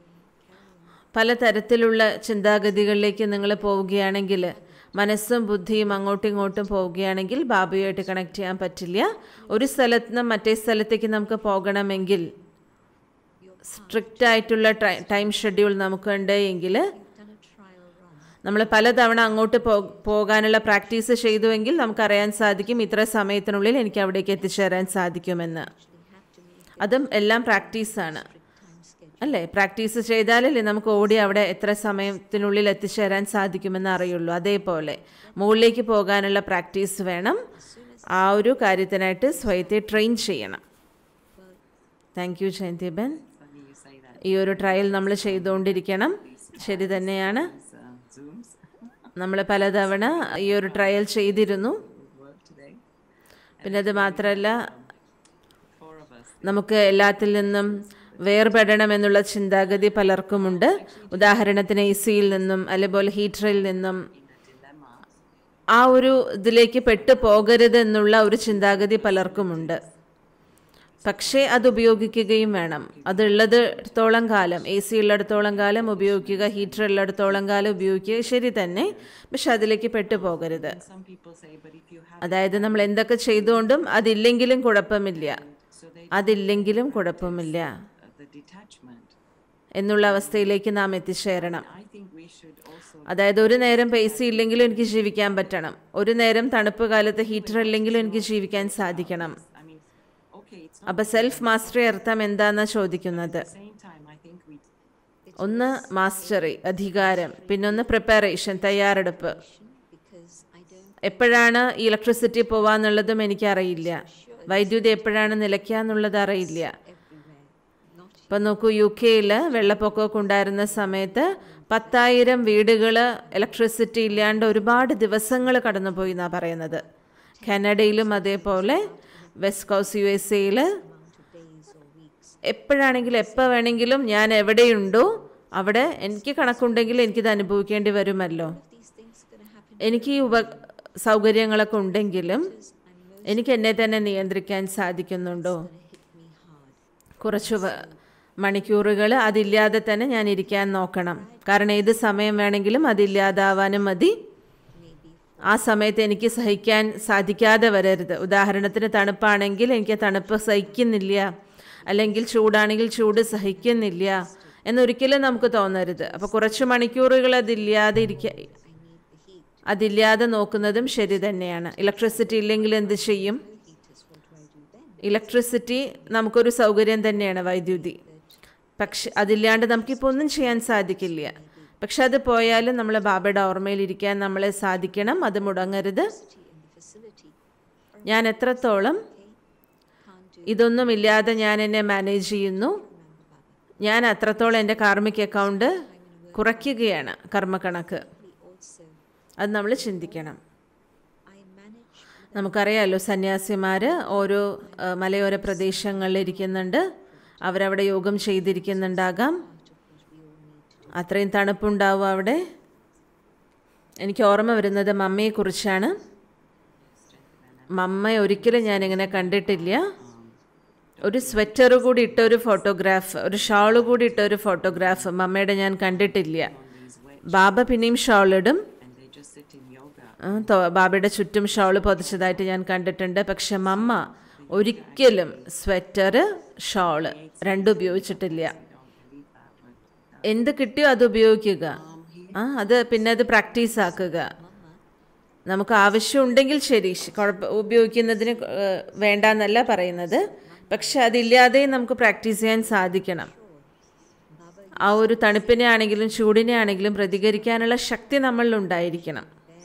പലതരത്തിലുള്ള ചിന്താഗതികളിലേക്ക് നിങ്ങൾ പോവുകയാണെങ്കിൽ മനസ്സും ബുദ്ധിയും അങ്ങോട്ടും ഇങ്ങോട്ടും പോവുകയാണെങ്കിൽ ബാബയുമായിട്ട് കണക്ട് ചെയ്യാൻ പറ്റില്ല ഒരു സ്ഥലത്ത് നിന്ന് മറ്റേ സ്ഥലത്തേക്ക് നമുക്ക് പോകണമെങ്കിൽ സ്ട്രിക്റ്റ് ആയിട്ടുള്ള ടൈം ഷെഡ്യൂൾ നമുക്കുണ്ട് എങ്കിൽ Done a trial run. നമ്മൾ പലതവണ അങ്ങോട്ട് പോ പോകാനുള്ള പ്രാക്ടീസ് ചെയ്തുവെങ്കിൽ നമുക്കറിയാൻ സാധിക്കും ഇത്ര സമയത്തിനുള്ളിൽ എനിക്ക് അവിടേക്ക് എത്തിച്ചേരാൻ സാധിക്കുമെന്ന് Actually have to make അതും എല്ലാം പ്രാക്ടീസാണ് time schedule. അല്ലേ പ്രാക്ടീസ് ചെയ്താലല്ലേ നമുക്ക് ഓടി അവിടെ എത്ര സമയത്തിനുള്ളിൽ എത്തിച്ചേരാൻ സാധിക്കുമെന്ന് അറിയുള്ളൂ അതേപോലെ മുകളിലേക്ക് പോകാനുള്ള പ്രാക്ടീസ് വേണം ആ ഒരു കാര്യത്തിനായിട്ട് സ്വയത്തെ ട്രെയിൻ ചെയ്യണം thank you Jayantiben Funny you say that. ഈ ഒരു ട്രയൽ നമ്മൾ ചെയ്തുകൊണ്ടിരിക്കണം ശരി തന്നെയാണ് These uh, Zooms നമ്മൾ പലതവണ ഈ ഒരു ട്രയൽ ചെയ്തിരുന്നു would work today. പിന്നെ അത് മാത്രമല്ല Four of us. നമുക്ക് എല്ലാത്തിൽ നിന്നും വേർപെടണമെന്നുള്ള ചിന്താഗതി പലർക്കുമുണ്ട് ഉദാഹരണത്തിന് എ സിയിൽ നിന്നും അതുപോലെ ഹീറ്ററിൽ നിന്നും in a dilemma. ആ ഒരു ഇതിലേക്ക് പെട്ടു പോകരുത് എന്നുള്ള ഒരു ചിന്താഗതി പലർക്കുമുണ്ട് പക്ഷേ അത് ഉപയോഗിക്കുകയും വേണം അതുള്ളിടത്തോളം കാലം എ സി ഉള്ളിടത്തോളം കാലം ഉപയോഗിക്കുക ഹീറ്റർ ഉള്ളിടത്തോളം കാലം ഉപയോഗിക്കുക ശരി തന്നെ പക്ഷെ അതിലേക്ക് പെട്ടു പോകരുത് And some people say, but if you have, അതായത് നമ്മൾ എന്തൊക്കെ ചെയ്തുകൊണ്ടും അതില്ലെങ്കിലും കുഴപ്പമില്ല so they അതില്ലെങ്കിലും കുഴപ്പമില്ല uh, the detachment. എന്നുള്ള അവസ്ഥയിലേക്ക് നാം എത്തിച്ചേരണം I think we should also അതായത് ഒരു നേരം പൈസ ഇല്ലെങ്കിലും എനിക്ക് ജീവിക്കാൻ പറ്റണം ഒരു നേരം തണുപ്പ് കാലത്ത് ഹീറ്റർ ഇല്ലെങ്കിലും എനിക്ക് ജീവിക്കാൻ സാധിക്കണം I mean, okay, it's not അപ്പൊ സെൽഫ് മാസ്റ്ററി അർത്ഥം എന്താന്നാ ചോദിക്കുന്നത് the same time. I think we ഒന്ന് മാസ്റ്ററി അധികാരം പിന്നൊന്ന് പ്രിപ്പറേഷൻ തയ്യാറെടുപ്പ് Because I don't എപ്പോഴാണ് ഈ ഇലക്ട്രിസിറ്റി പോവാന്നുള്ളതും എനിക്കറിയില്ല വൈദ്യുതി എപ്പോഴാണ് നിലയ്ക്കാന്നുള്ളത് അറിയില്ല everywhere. Not ഇപ്പം നോക്കൂ യു കെയിൽ വെള്ളപ്പൊക്കമൊക്കെ ഉണ്ടായിരുന്ന സമയത്ത് പത്തായിരം വീടുകൾ ഇലക്ട്രിസിറ്റി ഇല്ലാണ്ട് ഒരുപാട് ദിവസങ്ങൾ കടന്നുപോയി എന്നാണ് പറയുന്നത് കാനഡയിലും അതേപോലെ വെസ്റ്റ് കോസ്റ്റ് യു എസ് എയിൽ amount of days or weeks. എപ്പോഴാണെങ്കിലും എപ്പോൾ വേണമെങ്കിലും ഞാൻ എവിടെയുണ്ടോ അവിടെ എനിക്ക് കണക്കുണ്ടെങ്കിൽ എനിക്കിത് അനുഭവിക്കേണ്ടി വരുമല്ലോ These things are going to happen എനിക്ക് ഈ ഉപ സൗകര്യങ്ങളൊക്കെ ഉണ്ടെങ്കിലും because I'm most എനിക്ക് എന്നെ തന്നെ നിയന്ത്രിക്കാൻ സാധിക്കുന്നുണ്ടോ going to hit me hard. കുറച്ച് വ- മണിക്കൂറുകൾ അതില്ലാതെ തന്നെ ഞാൻ ഇരിക്കാൻ നോക്കണം കാരണം ഏത് സമയം വേണമെങ്കിലും അതില്ലാതാവാനും മതി Maybe ആ സമയത്ത് എനിക്ക് സഹിക്കാൻ സാധിക്കാതെ വരരുത് ഉദാഹരണത്തിന് തണുപ്പാണെങ്കിൽ എനിക്ക് തണുപ്പ് സഹിക്കുന്നില്ല അല്ലെങ്കിൽ ചൂടാണെങ്കിൽ ചൂട് സഹിക്കുന്നില്ല എന്നൊരിക്കലും നമുക്ക് തോന്നരുത് അപ്പോൾ കുറച്ച് മണിക്കൂറുകൾ അതില്ലാതെ ഇരിക്കുക I need the heat. അതില്ലാതെ നോക്കുന്നതും ശരി തന്നെയാണ് ഇലക്ട്രിസിറ്റി ഇല്ലെങ്കിൽ എന്ത് ചെയ്യും Heaters, what do I do then? Electricity നമുക്കൊരു സൗകര്യം തന്നെയാണ് വൈദ്യുതി പക്ഷെ അതില്ലാണ്ട് നമുക്കിപ്പോൾ ഒന്നും ചെയ്യാൻ സാധിക്കില്ല പക്ഷെ അത് പോയാലും നമ്മൾ ബാബയുടെ ഓർമ്മയിലിരിക്കാൻ നമ്മളെ സാധിക്കണം അത് മുടങ്ങരുത് In the facility. ഞാൻ എത്രത്തോളം Can't do ഇതൊന്നുമില്ലാതെ ഞാൻ എന്നെ മാനേജ് ചെയ്യുന്നു remember Baba. ഞാൻ അത്രത്തോളം എൻ്റെ കാർമിക് അക്കൗണ്ട് കുറയ്ക്കുകയാണ് കർമ്മക്കണക്ക് We also അത് നമ്മൾ ചിന്തിക്കണം I manage നമുക്കറിയാമല്ലോ സന്യാസിമാർ ഓരോ ആ, മലയോര പ്രദേശങ്ങളിൽ ഇരിക്കുന്നുണ്ട് അവരവിടെ യോഗം ചെയ്തിരിക്കുന്നുണ്ടാകാം അത്രയും തണുപ്പുണ്ടാവും അവിടെ എനിക്ക് ഓർമ്മ വരുന്നത് മമ്മയെക്കുറിച്ചാണ് മമ്മയെ ഒരിക്കലും ഞാനിങ്ങനെ കണ്ടിട്ടില്ല ഒരു സ്വെറ്റർ കൂടി ഇട്ട ഒരു ഫോട്ടോഗ്രാഫ് ഒരു ഷാള് കൂടി ഇട്ട ഒരു ഫോട്ടോഗ്രാഫ് മമ്മയുടെ ഞാൻ കണ്ടിട്ടില്ല ബാബ പിന്നെയും ഷാൾ ഇടും and they just sit in yoga. ആ, തൊ- ബാബയുടെ ചുറ്റും ഷാള് പൊതിച്ചതായിട്ട് ഞാൻ കണ്ടിട്ടുണ്ട് പക്ഷെ മമ്മ ഒരിക്കലും സ്വെറ്റർ ഷാള് രണ്ടും ഉപയോഗിച്ചിട്ടില്ല എന്ത് കിട്ടിയോ അത് ഉപയോഗിക്കുക ആ അത് പിന്നെ അത് പ്രാക്ടീസ് ആക്കുക നമുക്ക് ആവശ്യമുണ്ടെങ്കിൽ ശരി ശ- കുഴപ്പ ഉപയോഗിക്കുന്നതിന് ഏഹ്, വേണ്ടാന്നല്ല പറയുന്നത് പക്ഷെ അതില്ലാതെ നമുക്ക് പ്രാക്ടീസ് ചെയ്യാൻ സാധിക്കണം ആ ഒരു തണുപ്പിനെ ആണെങ്കിലും ചൂടിനെ ആണെങ്കിലും പ്രതികരിക്കാനുള്ള ശക്തി നമ്മളിൽ ഉണ്ടായിരിക്കണം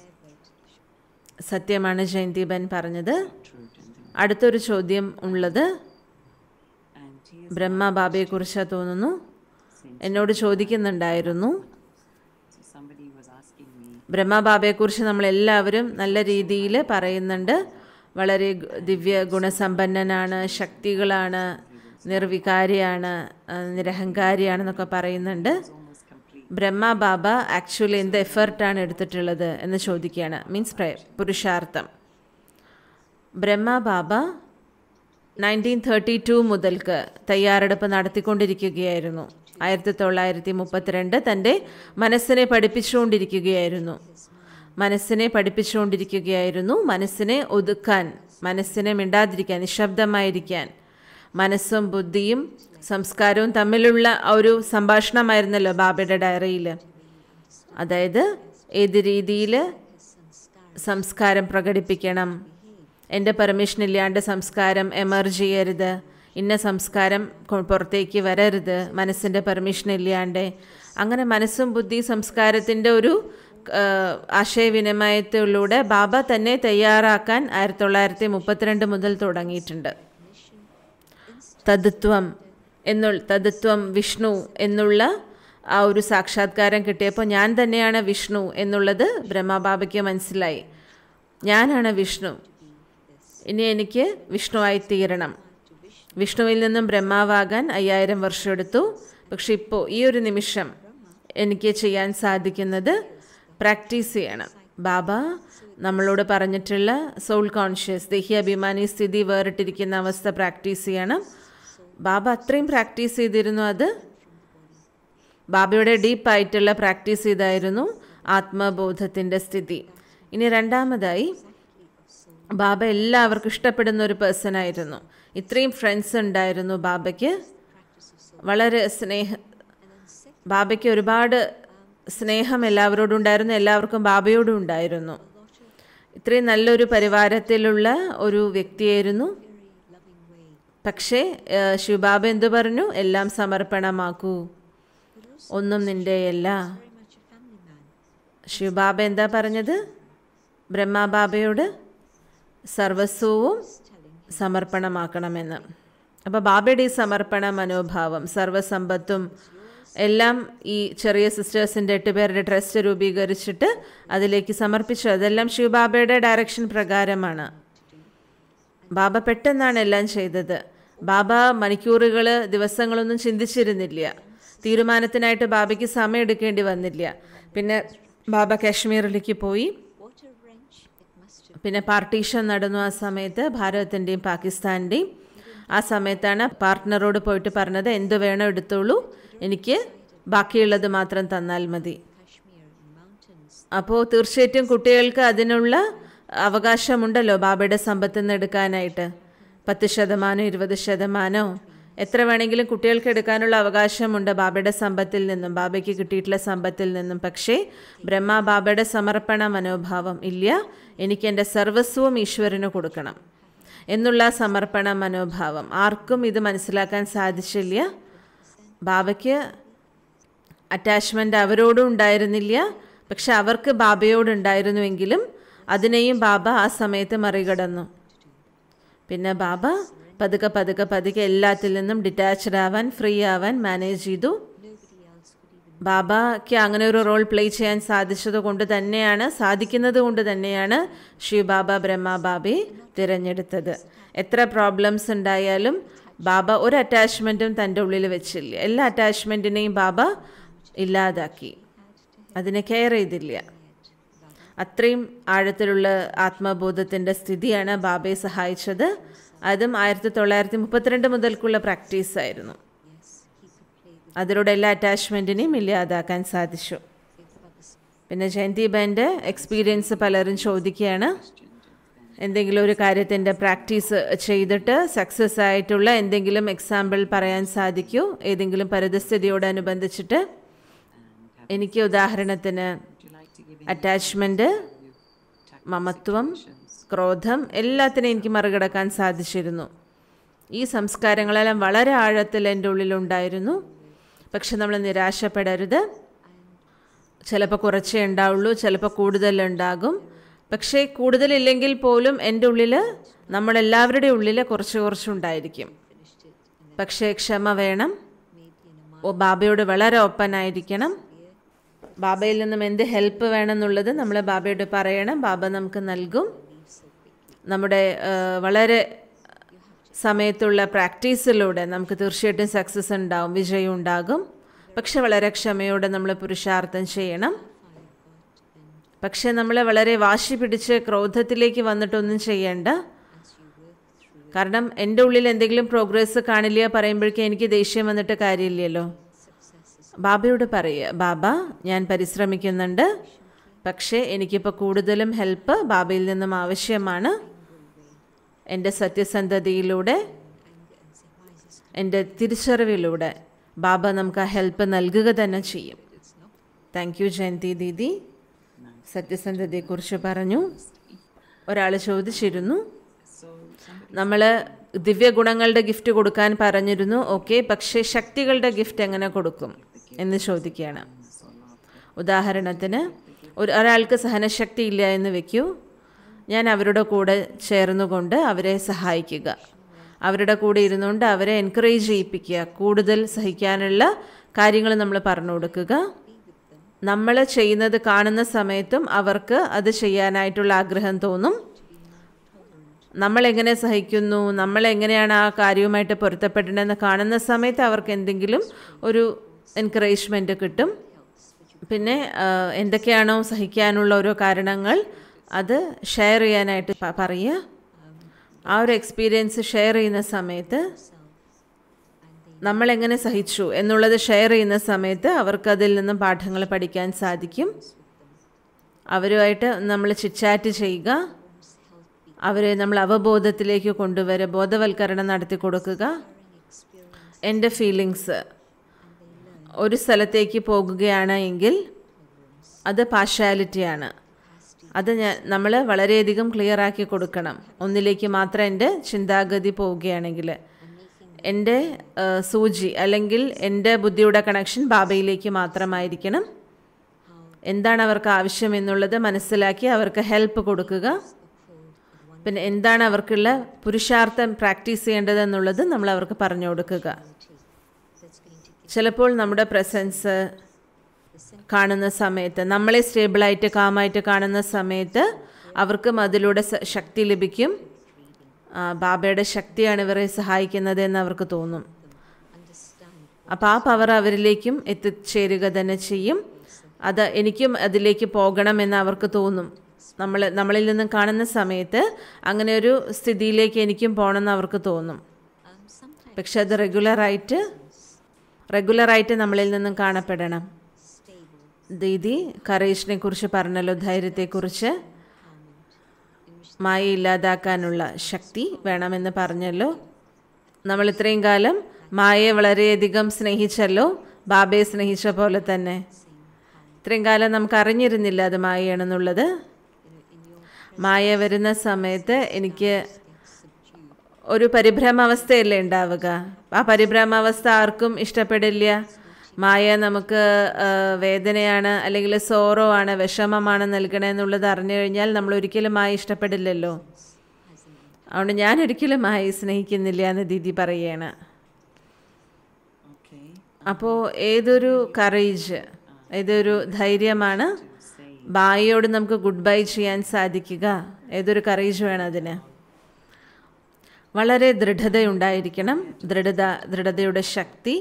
സത്യമാണ് ജയന്തിബൻ പറഞ്ഞത് അടുത്തൊരു ചോദ്യം ഉള്ളത് And he is ബ്രഹ്മ ബാബയെക്കുറിച്ചാണ് തോന്നുന്നു എന്നോട് ചോദിക്കുന്നുണ്ടായിരുന്നു so somebody was asking me, ബ്രഹ്മ ബാബയെക്കുറിച്ച് നമ്മളെല്ലാവരും നല്ല രീതിയിൽ പറയുന്നുണ്ട് വളരെ ഗു- ദിവ്യ ഗുണസമ്പന്നനാണ് ശക്തികളാണ് നിർവികാരിയാണ് ആ, നിരഹങ്കാരിയാണെന്നൊക്കെ പറയുന്നുണ്ട് almost complete. Brahma Baba actually എന്ത് എഫേർട്ടാണ് എടുത്തിട്ടുള്ളത് എന്ന് ചോദിക്കുകയാണ് മീൻസ് പ്രയ പുരുഷാർത്ഥം Brahma Baba nineteen thirty two മുതൽക്ക് തയ്യാറെടുപ്പ് നടത്തിക്കൊണ്ടിരിക്കുകയായിരുന്നു ആയിരത്തി തൊള്ളായിരത്തി മുപ്പത്തിരണ്ട് തൻ്റെ മനസ്സിനെ പഠിപ്പിച്ചുകൊണ്ടിരിക്കുകയായിരുന്നു മനസ്സിനെ പഠിപ്പിച്ചുകൊണ്ടിരിക്കുകയായിരുന്നു മനസ്സിനെ ഒതുക്കാൻ മനസ്സിനെ മിണ്ടാതിരിക്കാൻ നിശബ്ദമായിരിക്കാൻ മനസ്സും ബുദ്ധിയും സംസ്കാരവും തമ്മിലുള്ള ആ ഒരു സംഭാഷണമായിരുന്നല്ലോ ബാബയുടെ ഡയറിയിൽ അതായത് ഏത് രീതിയിൽ സംസ്കാരം പ്രകടിപ്പിക്കണം എൻ്റെ പെർമിഷൻ ഇല്ലാണ്ട് സംസ്കാരം എമർജ് ചെയ്യരുത് ഇന്ന സംസ്കാരം കൊ- പുറത്തേക്ക് വരരുത് മനസ്സിൻ്റെ പെർമിഷൻ ഇല്ലാണ്ട് അങ്ങനെ മനസ്സും ബുദ്ധി സംസ്കാരത്തിൻ്റെ ഒരു ആ, ആശയവിനിമയത്തിലൂടെ ബാബ തന്നെ തയ്യാറാക്കാൻ ആയിരത്തി തൊള്ളായിരത്തി മുപ്പത്തിരണ്ട് മുതൽ തുടങ്ങിയിട്ടുണ്ട് തത്വം എന്നുള്ള തത്വം വിഷ്ണു എന്നുള്ള ആ ഒരു സാക്ഷാത്കാരം കിട്ടിയപ്പോൾ ഞാൻ തന്നെയാണ് വിഷ്ണു എന്നുള്ളത് ബ്രഹ്മബാബയ്ക്ക് മനസ്സിലായി ഞാനാണ് വിഷ്ണു ഇനി എനിക്ക് വിഷ്ണുവായി തീരണം വിഷ്ണുവിൽ നിന്നും ബ്രഹ്മാവാകാൻ അയ്യായിരം വർഷം എടുത്തു പക്ഷെ ഇപ്പോൾ ഈ ഒരു നിമിഷം എനിക്ക് ചെയ്യാൻ സാധിക്കുന്നത് പ്രാക്ടീസ് ചെയ്യണം ബാബ നമ്മളോട് പറഞ്ഞിട്ടുള്ള സോൾ കോൺഷ്യസ് ദേഹ്യാഭിമാനി സ്ഥിതി വേറിട്ടിരിക്കുന്ന അവസ്ഥ പ്രാക്ടീസ് ചെയ്യണം ബാബ അത്രയും പ്രാക്ടീസ് ചെയ്തിരുന്നു അത് ബാബയുടെ ഡീപ്പായിട്ടുള്ള പ്രാക്ടീസ് ചെയ്തായിരുന്നു ആത്മബോധത്തിൻ്റെ സ്ഥിതി ഇനി രണ്ടാമതായി ബാബ എല്ലാവർക്കും ഇഷ്ടപ്പെടുന്ന ഒരു പേഴ്സൺ ആയിരുന്നു ഇത്രയും ഫ്രണ്ട്സ് ഉണ്ടായിരുന്നു ബാബയ്ക്ക് വളരെ സ്നേഹ ബാബയ്ക്ക് ഒരുപാട് സ്നേഹം എല്ലാവരോടും ഉണ്ടായിരുന്നു എല്ലാവർക്കും ബാബയോടും ഉണ്ടായിരുന്നു ഇത്രയും നല്ലൊരു പരിവാരത്തിലുള്ള ഒരു വ്യക്തിയായിരുന്നു പക്ഷേ ഏഹ്, ശിവബാബ എന്തു പറഞ്ഞു എല്ലാം സമർപ്പണമാക്കൂ ഒന്നും നിൻ്റെയല്ല ശിവബാബ എന്താ പറഞ്ഞത് ബ്രഹ്മബാബയോട് സർവസ്വവും സമർപ്പണമാക്കണമെന്ന് അപ്പോൾ ബാബയുടെ ഈ സമർപ്പണ മനോഭാവം സർവസമ്പത്തും എല്ലാം ഈ ചെറിയ സിസ്റ്റേഴ്സിൻ്റെ എട്ട് പേരുടെ ട്രസ്റ്റ് രൂപീകരിച്ചിട്ട് അതിലേക്ക് സമർപ്പിച്ചു അതെല്ലാം ശിവബാബയുടെ ഡയറക്ഷൻ പ്രകാരമാണ് ബാബ പെട്ടെന്നാണ് എല്ലാം ചെയ്തത് ബാബ മണിക്കൂറുകൾ ദിവസങ്ങളൊന്നും ചിന്തിച്ചിരുന്നില്ല തീരുമാനത്തിനായിട്ട് ബാബയ്ക്ക് സമയം എടുക്കേണ്ടി വന്നില്ല പിന്നെ ബാബ കാശ്മീരിലേക്ക് പോയി What a wrench it must have പിന്നെ പാർട്ടീഷൻ നടന്നു ആ സമയത്ത് ഭാരതത്തിൻ്റെയും പാകിസ്ഥാൻ്റെയും ആ സമയത്താണ് പാർട്ട്ണറോട് പോയിട്ട് പറഞ്ഞത് എന്ത് വേണോ എടുത്തോളൂ എനിക്ക് ബാക്കിയുള്ളത് മാത്രം തന്നാൽ മതി Kashmir mountains. അപ്പോൾ തീർച്ചയായിട്ടും കുട്ടികൾക്ക് അതിനുള്ള അവകാശമുണ്ടല്ലോ ബാബയുടെ സമ്പത്തിൽ നിന്ന് എടുക്കാനായിട്ട് പത്ത് ശതമാനം ഇരുപത് ശതമാനമോ എത്ര വേണമെങ്കിലും കുട്ടികൾക്ക് എടുക്കാനുള്ള അവകാശമുണ്ട് ബാബയുടെ സമ്പത്തിൽ നിന്നും ബാബയ്ക്ക് കിട്ടിയിട്ടുള്ള സമ്പത്തിൽ നിന്നും പക്ഷേ ബ്രഹ്മ ബാബയുടെ സമർപ്പണ മനോഭാവം ഇല്ല എനിക്ക് എൻ്റെ സർവസ്വവും ഈശ്വരന് കൊടുക്കണം എന്നുള്ള സമർപ്പണ മനോഭാവം ആർക്കും ഇത് മനസ്സിലാക്കാൻ സാധിച്ചില്ല ബാബയ്ക്ക് അറ്റാച്ച്മെൻ്റ് അവരോടും ഉണ്ടായിരുന്നില്ല പക്ഷെ അവർക്ക് ബാബയോടുണ്ടായിരുന്നുവെങ്കിലും അതിനെയും ബാബ ആ സമയത്ത് മറികടന്നു പിന്നെ ബാബ പതുക്കെ പതുക്കെ പതുക്കെ എല്ലാത്തിൽ നിന്നും ഡിറ്റാച്ച്ഡ് ആവാൻ ഫ്രീ ആവാൻ മാനേജ് ചെയ്തു Nobody else could even ബാബയ്ക്ക് അങ്ങനെ ഒരു റോൾ പ്ലേ ചെയ്യാൻ സാധിച്ചത് കൊണ്ട് തന്നെയാണ് സാധിക്കുന്നത് കൊണ്ട് തന്നെയാണ് ശിവബാബ ബ്രഹ്മ ബാബയെ തിരഞ്ഞെടുത്തത് എത്ര പ്രോബ്ലംസ് ഉണ്ടായാലും ബാബ ഒരു അറ്റാച്ച്മെൻറ്റും തൻ്റെ ഉള്ളിൽ വെച്ചില്ല എല്ലാ അറ്റാച്ച്മെൻറ്റിനെയും ബാബ ഇല്ലാതാക്കി അതിനെ കെയർ ചെയ്തില്ല അത്രയും ആഴത്തിലുള്ള ആത്മബോധത്തിൻ്റെ സ്ഥിതിയാണ് ബാബയെ സഹായിച്ചത് അതും ആയിരത്തി തൊള്ളായിരത്തി മുപ്പത്തിരണ്ട് മുതൽക്കുള്ള പ്രാക്ടീസായിരുന്നു അതിലൂടെ എല്ലാ അറ്റാച്ച്മെൻറ്റിനെയും ഇല്ലാതാക്കാൻ സാധിച്ചു പിന്നെ ജയന്തി ബൻ്റെ എക്സ്പീരിയൻസ് പലരും ചോദിക്കുകയാണ് എന്തെങ്കിലും ഒരു കാര്യത്തിൻ്റെ പ്രാക്ടീസ് ചെയ്തിട്ട് സക്സസ് ആയിട്ടുള്ള എന്തെങ്കിലും എക്സാമ്പിൾ പറയാൻ സാധിക്കൂ ഏതെങ്കിലും പരിതസ്ഥിതിയോടനുബന്ധിച്ചിട്ട് എനിക്ക് ഉദാഹരണത്തിന് അറ്റാച്ച്മെൻറ്റ് മമത്വം ക്രോധം എല്ലാത്തിനെയും എനിക്ക് മറികടക്കാൻ സാധിച്ചിരുന്നു ഈ സംസ്കാരങ്ങളെല്ലാം വളരെ ആഴത്തിൽ എൻ്റെ ഉള്ളിലുണ്ടായിരുന്നു പക്ഷെ നമ്മൾ നിരാശപ്പെടരുത് ചിലപ്പോൾ കുറച്ചേ ഉണ്ടാവുള്ളൂ ചിലപ്പോൾ കൂടുതലുണ്ടാകും പക്ഷേ കൂടുതലില്ലെങ്കിൽ പോലും എൻ്റെ ഉള്ളിൽ നമ്മളെല്ലാവരുടെ ഉള്ളിൽ കുറച്ച് കുറച്ചുണ്ടായിരിക്കും പക്ഷേ ക്ഷമ വേണം ഓ ബാബയോട് വളരെ ഓപ്പൺ ആയിരിക്കണം ബാബയിൽ നിന്നും എന്ത് ഹെൽപ്പ് വേണമെന്നുള്ളത് നമ്മൾ ബാബയോട് പറയണം ബാബ നമുക്ക് നൽകും നമ്മുടെ ആ, വളരെ സമയത്തുള്ള പ്രാക്ടീസിലൂടെ നമുക്ക് തീർച്ചയായിട്ടും സക്സസ് ഉണ്ടാവും വിജയം ഉണ്ടാകും പക്ഷെ വളരെ ക്ഷമയോടെ നമ്മൾ പുരുഷാർത്ഥം ചെയ്യണം പക്ഷെ നമ്മൾ വളരെ വാശി പിടിച്ച് ക്രോധത്തിലേക്ക് വന്നിട്ടൊന്നും ചെയ്യേണ്ട കാരണം എൻ്റെ ഉള്ളിൽ എന്തെങ്കിലും പ്രോഗ്രസ് കാണില്ല പറയുമ്പോഴേക്കും എനിക്ക് ദേഷ്യം വന്നിട്ട് കാര്യമില്ലല്ലോ ബാബയോട് പറയുക ബാബ ഞാൻ പരിശ്രമിക്കുന്നുണ്ട് പക്ഷേ എനിക്കിപ്പോൾ കൂടുതലും ഹെൽപ്പ് ബാബയിൽ നിന്നും ആവശ്യമാണ് എൻ്റെ സത്യസന്ധതയിലൂടെ എൻ്റെ തിരിച്ചറിവിലൂടെ ബാബ നമുക്ക് ആ ഹെൽപ്പ് നൽകുക തന്നെ ചെയ്യും താങ്ക് യു ജയന്തി ദീദി സത്യസന്ധതയെക്കുറിച്ച് പറഞ്ഞു ഒരാൾ ചോദിച്ചിരുന്നു നമ്മൾ ദിവ്യഗുണങ്ങളുടെ ഗിഫ്റ്റ് കൊടുക്കാൻ പറഞ്ഞിരുന്നു ഓക്കെ പക്ഷേ ശക്തികളുടെ ഗിഫ്റ്റ് എങ്ങനെ കൊടുക്കും എന്ന് ചോദിക്കുകയാണ് ഉദാഹരണത്തിന് ഒരു ഒരാൾക്ക് സഹനശക്തി ഇല്ല എന്ന് വെക്കൂ ഞാൻ അവരുടെ കൂടെ ചേർന്നുകൊണ്ട് അവരെ സഹായിക്കുക അവരുടെ കൂടെ ഇരുന്നുകൊണ്ട് അവരെ എൻകറേജ് ചെയ്യിപ്പിക്കുക കൂടുതൽ സഹിക്കാനുള്ള കാര്യങ്ങൾ നമ്മൾ പറഞ്ഞു കൊടുക്കുക നമ്മൾ ചെയ്യുന്നത് കാണുന്ന സമയത്തും അവർക്ക് അത് ചെയ്യാനായിട്ടുള്ള ആഗ്രഹം തോന്നും നമ്മൾ എങ്ങനെ സഹിക്കുന്നു നമ്മൾ എങ്ങനെയാണ് ആ കാര്യവുമായിട്ട് പൊരുത്തപ്പെടേണ്ടതെന്ന് കാണുന്ന സമയത്ത് അവർക്ക് എന്തെങ്കിലും ഒരു എൻകറേജ്മെൻറ്റ് കിട്ടും പിന്നെ ആ, എന്തൊക്കെയാണോ സഹിക്കാനുള്ള ഓരോ കാരണങ്ങൾ അത് ഷെയർ ചെയ്യാനായിട്ട് പ- പറയുക ആ ഒരു എക്സ്പീരിയൻസ് ഷെയർ ചെയ്യുന്ന സമയത്ത് നമ്മൾ എങ്ങനെ സഹിച്ചു എന്നുള്ളത് ഷെയർ ചെയ്യുന്ന സമയത്ത് അവർക്ക് അതിൽ നിന്നും പാഠങ്ങൾ പഠിക്കാൻ സാധിക്കും അവരുമായിട്ട് നമ്മൾ ചിറ്റാറ്റ് ചെയ്യുക അവരെ നമ്മൾ അവബോധത്തിലേക്ക് കൊണ്ടുവരിക ബോധവൽക്കരണം നടത്തി കൊടുക്കുക എൻ്റെ ഫീലിങ്സ് ഒരു സ്ഥലത്തേക്ക് പോകുകയാണ് എങ്കിൽ അത് പാഷ്വാലിറ്റിയാണ് അത് ഞാൻ നമ്മൾ വളരെയധികം ക്ലിയർ ആക്കി കൊടുക്കണം ഒന്നിലേക്ക് മാത്രം എൻ്റെ ചിന്താഗതി പോവുകയാണെങ്കിൽ എൻ്റെ ആ, സൂചി അല്ലെങ്കിൽ എൻ്റെ ബുദ്ധിയുടെ കണക്ഷൻ ബാബയിലേക്ക് മാത്രമായിരിക്കണം എന്താണ് അവർക്ക് ആവശ്യം എന്നുള്ളത് മനസ്സിലാക്കി അവർക്ക് ഹെൽപ്പ് കൊടുക്കുക പിന്നെ എന്താണ് അവർക്കുള്ള പുരുഷാർത്ഥം പ്രാക്ടീസ് ചെയ്യേണ്ടതെന്നുള്ളത് നമ്മൾ അവർക്ക് പറഞ്ഞു കൊടുക്കുക ചിലപ്പോൾ നമ്മുടെ പ്രസൻസ് കാണുന്ന സമയത്ത് നമ്മളെ സ്റ്റേബിളായിട്ട് കാമായിട്ട് കാണുന്ന സമയത്ത് അവർക്കും അതിലൂടെ സ- ശക്തി ലഭിക്കും ആ, ബാബയുടെ ശക്തിയാണ് ഇവരെ സഹായിക്കുന്നത് എന്ന് അവർക്ക് തോന്നും അപ്പോൾ ആ പവർ അവരിലേക്കും എത്തിച്ചേരുക തന്നെ ചെയ്യും അത് എനിക്കും അതിലേക്ക് പോകണമെന്ന് അവർക്ക് തോന്നും നമ്മൾ നമ്മളിൽ നിന്നും കാണുന്ന സമയത്ത് അങ്ങനെ ഒരു സ്ഥിതിയിലേക്ക് എനിക്കും പോകണമെന്ന് അവർക്ക് തോന്നും പക്ഷെ അത് റെഗുലറായിട്ട് റെഗുലറായിട്ട് നമ്മളിൽ നിന്നും കാണപ്പെടണം ദീദി കറേജിനെ കുറിച്ച് പറഞ്ഞല്ലോ ധൈര്യത്തെക്കുറിച്ച് മായ ഇല്ലാതാക്കാനുള്ള ശക്തി വേണമെന്ന് പറഞ്ഞല്ലോ നമ്മൾ ഇത്രയും കാലം മായയെ വളരെയധികം സ്നേഹിച്ചല്ലോ ബാബയെ സ്നേഹിച്ച പോലെ തന്നെ ഇത്രയും കാലം നമുക്ക് അറിഞ്ഞിരുന്നില്ല അത് മായയാണെന്നുള്ളത് മായ വരുന്ന സമയത്ത് എനിക്ക് ഒരു പരിഭ്രമാവസ്ഥയല്ലേ ഉണ്ടാവുക ആ പരിഭ്രമാവസ്ഥ ആർക്കും ഇഷ്ടപ്പെടില്ല മായ നമുക്ക് ആ, വേദനയാണ് അല്ലെങ്കിൽ സോറോ ആണ് വിഷമമാണ് നൽകണമെന്നുള്ളത് അറിഞ്ഞു കഴിഞ്ഞാൽ നമ്മൾ ഒരിക്കലും മായ ഇഷ്ടപ്പെടില്ലല്ലോ അതുകൊണ്ട് ഞാൻ ഒരിക്കലും മായ സ്നേഹിക്കുന്നില്ല എന്ന് ദീദി പറയുകയാണ് Okay. അപ്പോൾ ഏതൊരു കറേജ് ഏതൊരു ധൈര്യമാണ് ബായിയോട് നമുക്ക് ഗുഡ് ബൈ ചെയ്യാൻ സാധിക്കുക ഏതൊരു കറേജ് വേണം അതിന് വളരെ ദൃഢതയുണ്ടായിരിക്കണം ദൃഢത ദൃഢതയുടെ ശക്തി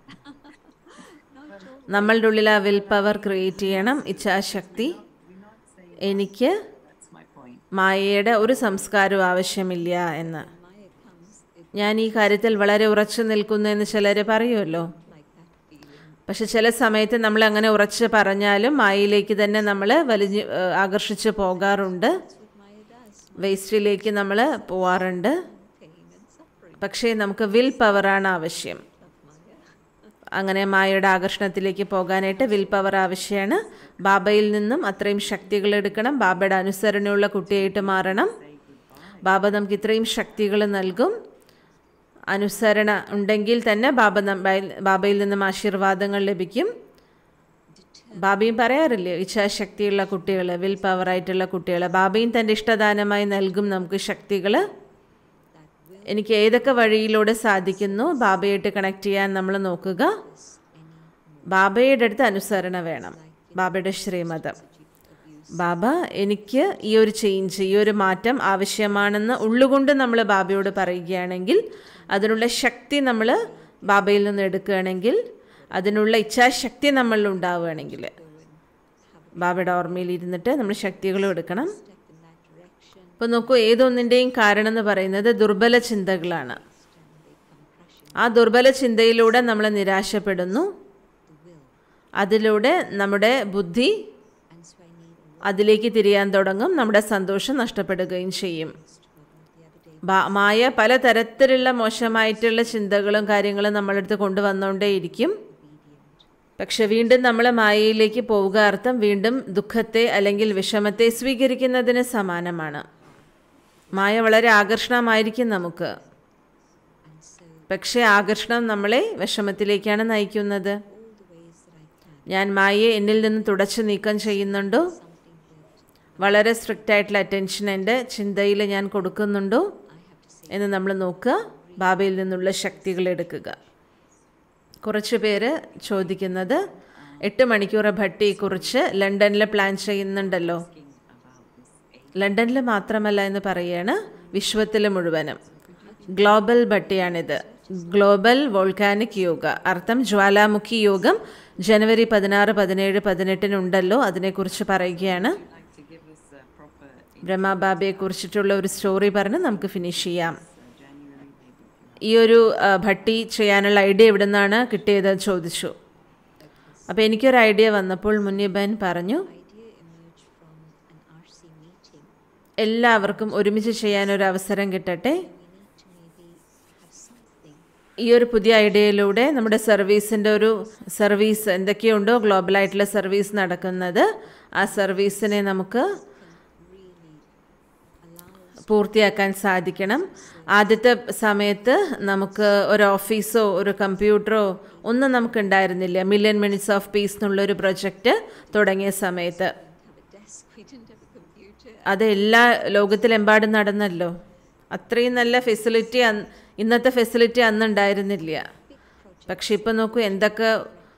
നമ്മളുടെ ഉള്ളിൽ ആ വിൽ പവർ ക്രിയേറ്റ് ചെയ്യണം ഇച്ഛാശക്തി എനിക്ക് That's my point. മായയുടെ ഒരു സംസ്കാരവും ആവശ്യമില്ല എന്ന് Maya comes, it ഞാൻ ഈ കാര്യത്തിൽ വളരെ ഉറച്ചു നിൽക്കുന്നു എന്ന് ചിലർ പറയുമല്ലോ like that feeling. പക്ഷെ ചില സമയത്ത് നമ്മൾ അങ്ങനെ ഉറച്ച് പറഞ്ഞാലും മായയിലേക്ക് തന്നെ നമ്മൾ വലിഞ്ഞ് ഏഹ്, ആകർഷിച്ച് പോകാറുണ്ട് That's what Maya does. വേസ്റ്റിലേക്ക് നമ്മൾ പോവാറുണ്ട് Pain and suffering പക്ഷേ നമുക്ക് വിൽ പവറാണ് ആവശ്യം of Maya. അങ്ങനെ മായയുടെ ആകർഷണത്തിലേക്ക് പോകാനായിട്ട് വിൽ പവർ ആവശ്യമാണ് ബാബയിൽ നിന്നും അത്രയും ശക്തികൾ എടുക്കണം ബാബയുടെ അനുസരണയുള്ള കുട്ടിയായിട്ട് മാറണം ബാബ നമുക്ക് ഇത്രയും ശക്തികൾ നൽകും അനുസരണ ഉണ്ടെങ്കിൽ തന്നെ ബാബ നമ്മ- ബാബയിൽ നിന്നും ആശീർവാദങ്ങൾ ലഭിക്കും ബാബയും പറയാറില്ലേ ഇച്ഛാശക്തിയുള്ള കുട്ടികൾ വിൽ പവറായിട്ടുള്ള കുട്ടികൾ ബാബയും തൻ്റെ ഇഷ്ടദാനമായി നൽകും നമുക്ക് ശക്തികൾ എനിക്ക് ഏതൊക്കെ വഴിയിലൂടെ സാധിക്കുന്നു ബാബയായിട്ട് കണക്ട് ചെയ്യാൻ നമ്മൾ നോക്കുക ബാബയുടെ അടുത്ത് അനുസരണ വേണം ബാബയുടെ ശ്രീമതം ബാബ എനിക്ക് ഈ ഒരു ചേഞ്ച് ഈ ഒരു മാറ്റം ആവശ്യമാണെന്ന് ഉള്ളുകൊണ്ട് നമ്മൾ ബാബയോട് പറയുകയാണെങ്കിൽ അതിനുള്ള ശക്തി നമ്മൾ ബാബയിൽ നിന്ന് എടുക്കുകയാണെങ്കിൽ അതിനുള്ള ഇച്ഛാശക്തി നമ്മളിൽ ഉണ്ടാവുകയാണെങ്കിൽ ബാബയുടെ ഓർമ്മയിൽ ഇരുന്നിട്ട് നമ്മൾ ശക്തികളും എടുക്കണം Step in that direction, അപ്പോൾ നോക്കൂ ഏതൊന്നിൻ്റെയും കാരണം എന്ന് പറയുന്നത് ദുർബല ചിന്തകളാണ് and they come crushing ആ ദുർബല ചിന്തയിലൂടെ നമ്മൾ നിരാശപ്പെടുന്നു the will. അതിലൂടെ നമ്മുടെ ബുദ്ധി And so I need a അതിലേക്ക് തിരിയാൻ തുടങ്ങും നമ്മുടെ സന്തോഷം നഷ്ടപ്പെടുകയും ചെയ്യും rest for the other day. ബാ- മായ പലതരത്തിലുള്ള മോശമായിട്ടുള്ള ചിന്തകളും കാര്യങ്ങളും നമ്മളടുത്ത് കൊണ്ടുവന്നുകൊണ്ടേയിരിക്കും പക്ഷെ വീണ്ടും നമ്മൾ മായയിലേക്ക് പോവുക അർത്ഥം വീണ്ടും ദുഃഖത്തെ അല്ലെങ്കിൽ വിഷമത്തെ സ്വീകരിക്കുന്നതിന് സമാനമാണ് മായ വളരെ ആകർഷണമായിരിക്കും നമുക്ക് And so പക്ഷേ ആകർഷണം നമ്മളെ വിഷമത്തിലേക്കാണ് നയിക്കുന്നത് all the ways that I can, ഞാൻ മായയെ എന്നിൽ നിന്ന് തുടച്ചു നീക്കം ചെയ്യുന്നുണ്ടോ something that വളരെ സ്ട്രിക്റ്റ് ആയിട്ടുള്ള അറ്റൻഷൻ എൻ്റെ ചിന്തയിൽ ഞാൻ കൊടുക്കുന്നുണ്ടോ I have to say, എന്ന് നമ്മൾ നോക്കുക ബാബയിൽ നിന്നുള്ള ശക്തികൾ എടുക്കുക കുറച്ച് പേര് ചോദിക്കുന്നത് എട്ട് മണിക്കൂർ ഭട്ടിയെക്കുറിച്ച് ലണ്ടനിൽ പ്ലാൻ ചെയ്യുന്നുണ്ടല്ലോ ലണ്ടനിൽ മാത്രമല്ല എന്ന് പറയുകയാണ് വിശ്വത്തിൽ മുഴുവനും ഗ്ലോബൽ ഭട്ടിയാണിത് ഗ്ലോബൽ വോൾക്കാനിക് യോഗ അർത്ഥം ജ്വാലാമുഖി യോഗം ജനുവരി പതിനാറ് പതിനേഴ് പതിനെട്ടിനുണ്ടല്ലോ അതിനെക്കുറിച്ച് പറയുകയാണ് Like to give us a proper in ബ്രഹ്മബാബയെ കുറിച്ചിട്ടുള്ള ഒരു സ്റ്റോറി പറഞ്ഞ് നമുക്ക് ഫിനിഷ് ചെയ്യാം uh, January maybe. ഈ ഒരു ആ, ഭട്ടി ചെയ്യാനുള്ള ഐഡിയ എവിടെ നിന്നാണ് കിട്ടിയത് ചോദിച്ചു അപ്പോൾ എനിക്കൊരു ഐഡിയ വന്നപ്പോൾ മുന്നിബൻ പറഞ്ഞു idea emerged from an RC meeting. എല്ലാവർക്കും ഒരുമിച്ച് ചെയ്യാനൊരു അവസരം കിട്ടട്ടെ We need to maybe have something ഈ ഒരു പുതിയ ഐഡിയയിലൂടെ നമ്മുടെ സർവീസിൻ്റെ ഒരു സർവീസ് എന്തൊക്കെയുണ്ടോ ഗ്ലോബലായിട്ടുള്ള സർവീസ് നടക്കുന്നത് ആ സർവീസിനെ നമുക്ക് really allow us പൂർത്തിയാക്കാൻ സാധിക്കണം ആദ്യത്തെ സമയത്ത് നമുക്ക് ഒരു ഓഫീസോ ഒരു കമ്പ്യൂട്ടറോ ഒന്നും നമുക്ക് ഉണ്ടായിരുന്നില്ല മില്യൺ മിനിറ്റ്സ് ഓഫ് പീസ് എന്നുള്ളൊരു പ്രൊജക്റ്റ് തുടങ്ങിയ സമയത്ത് have a desk. We didn't have a computer. അത് എല്ലാ ലോകത്തിലെമ്പാടും നടന്നല്ലോ അത്രയും നല്ല ഫെസിലിറ്റി ഇന്നത്തെ ഫെസിലിറ്റി അന്നുണ്ടായിരുന്നില്ല പക്ഷെ ഇപ്പം നോക്കൂ എന്തൊക്കെ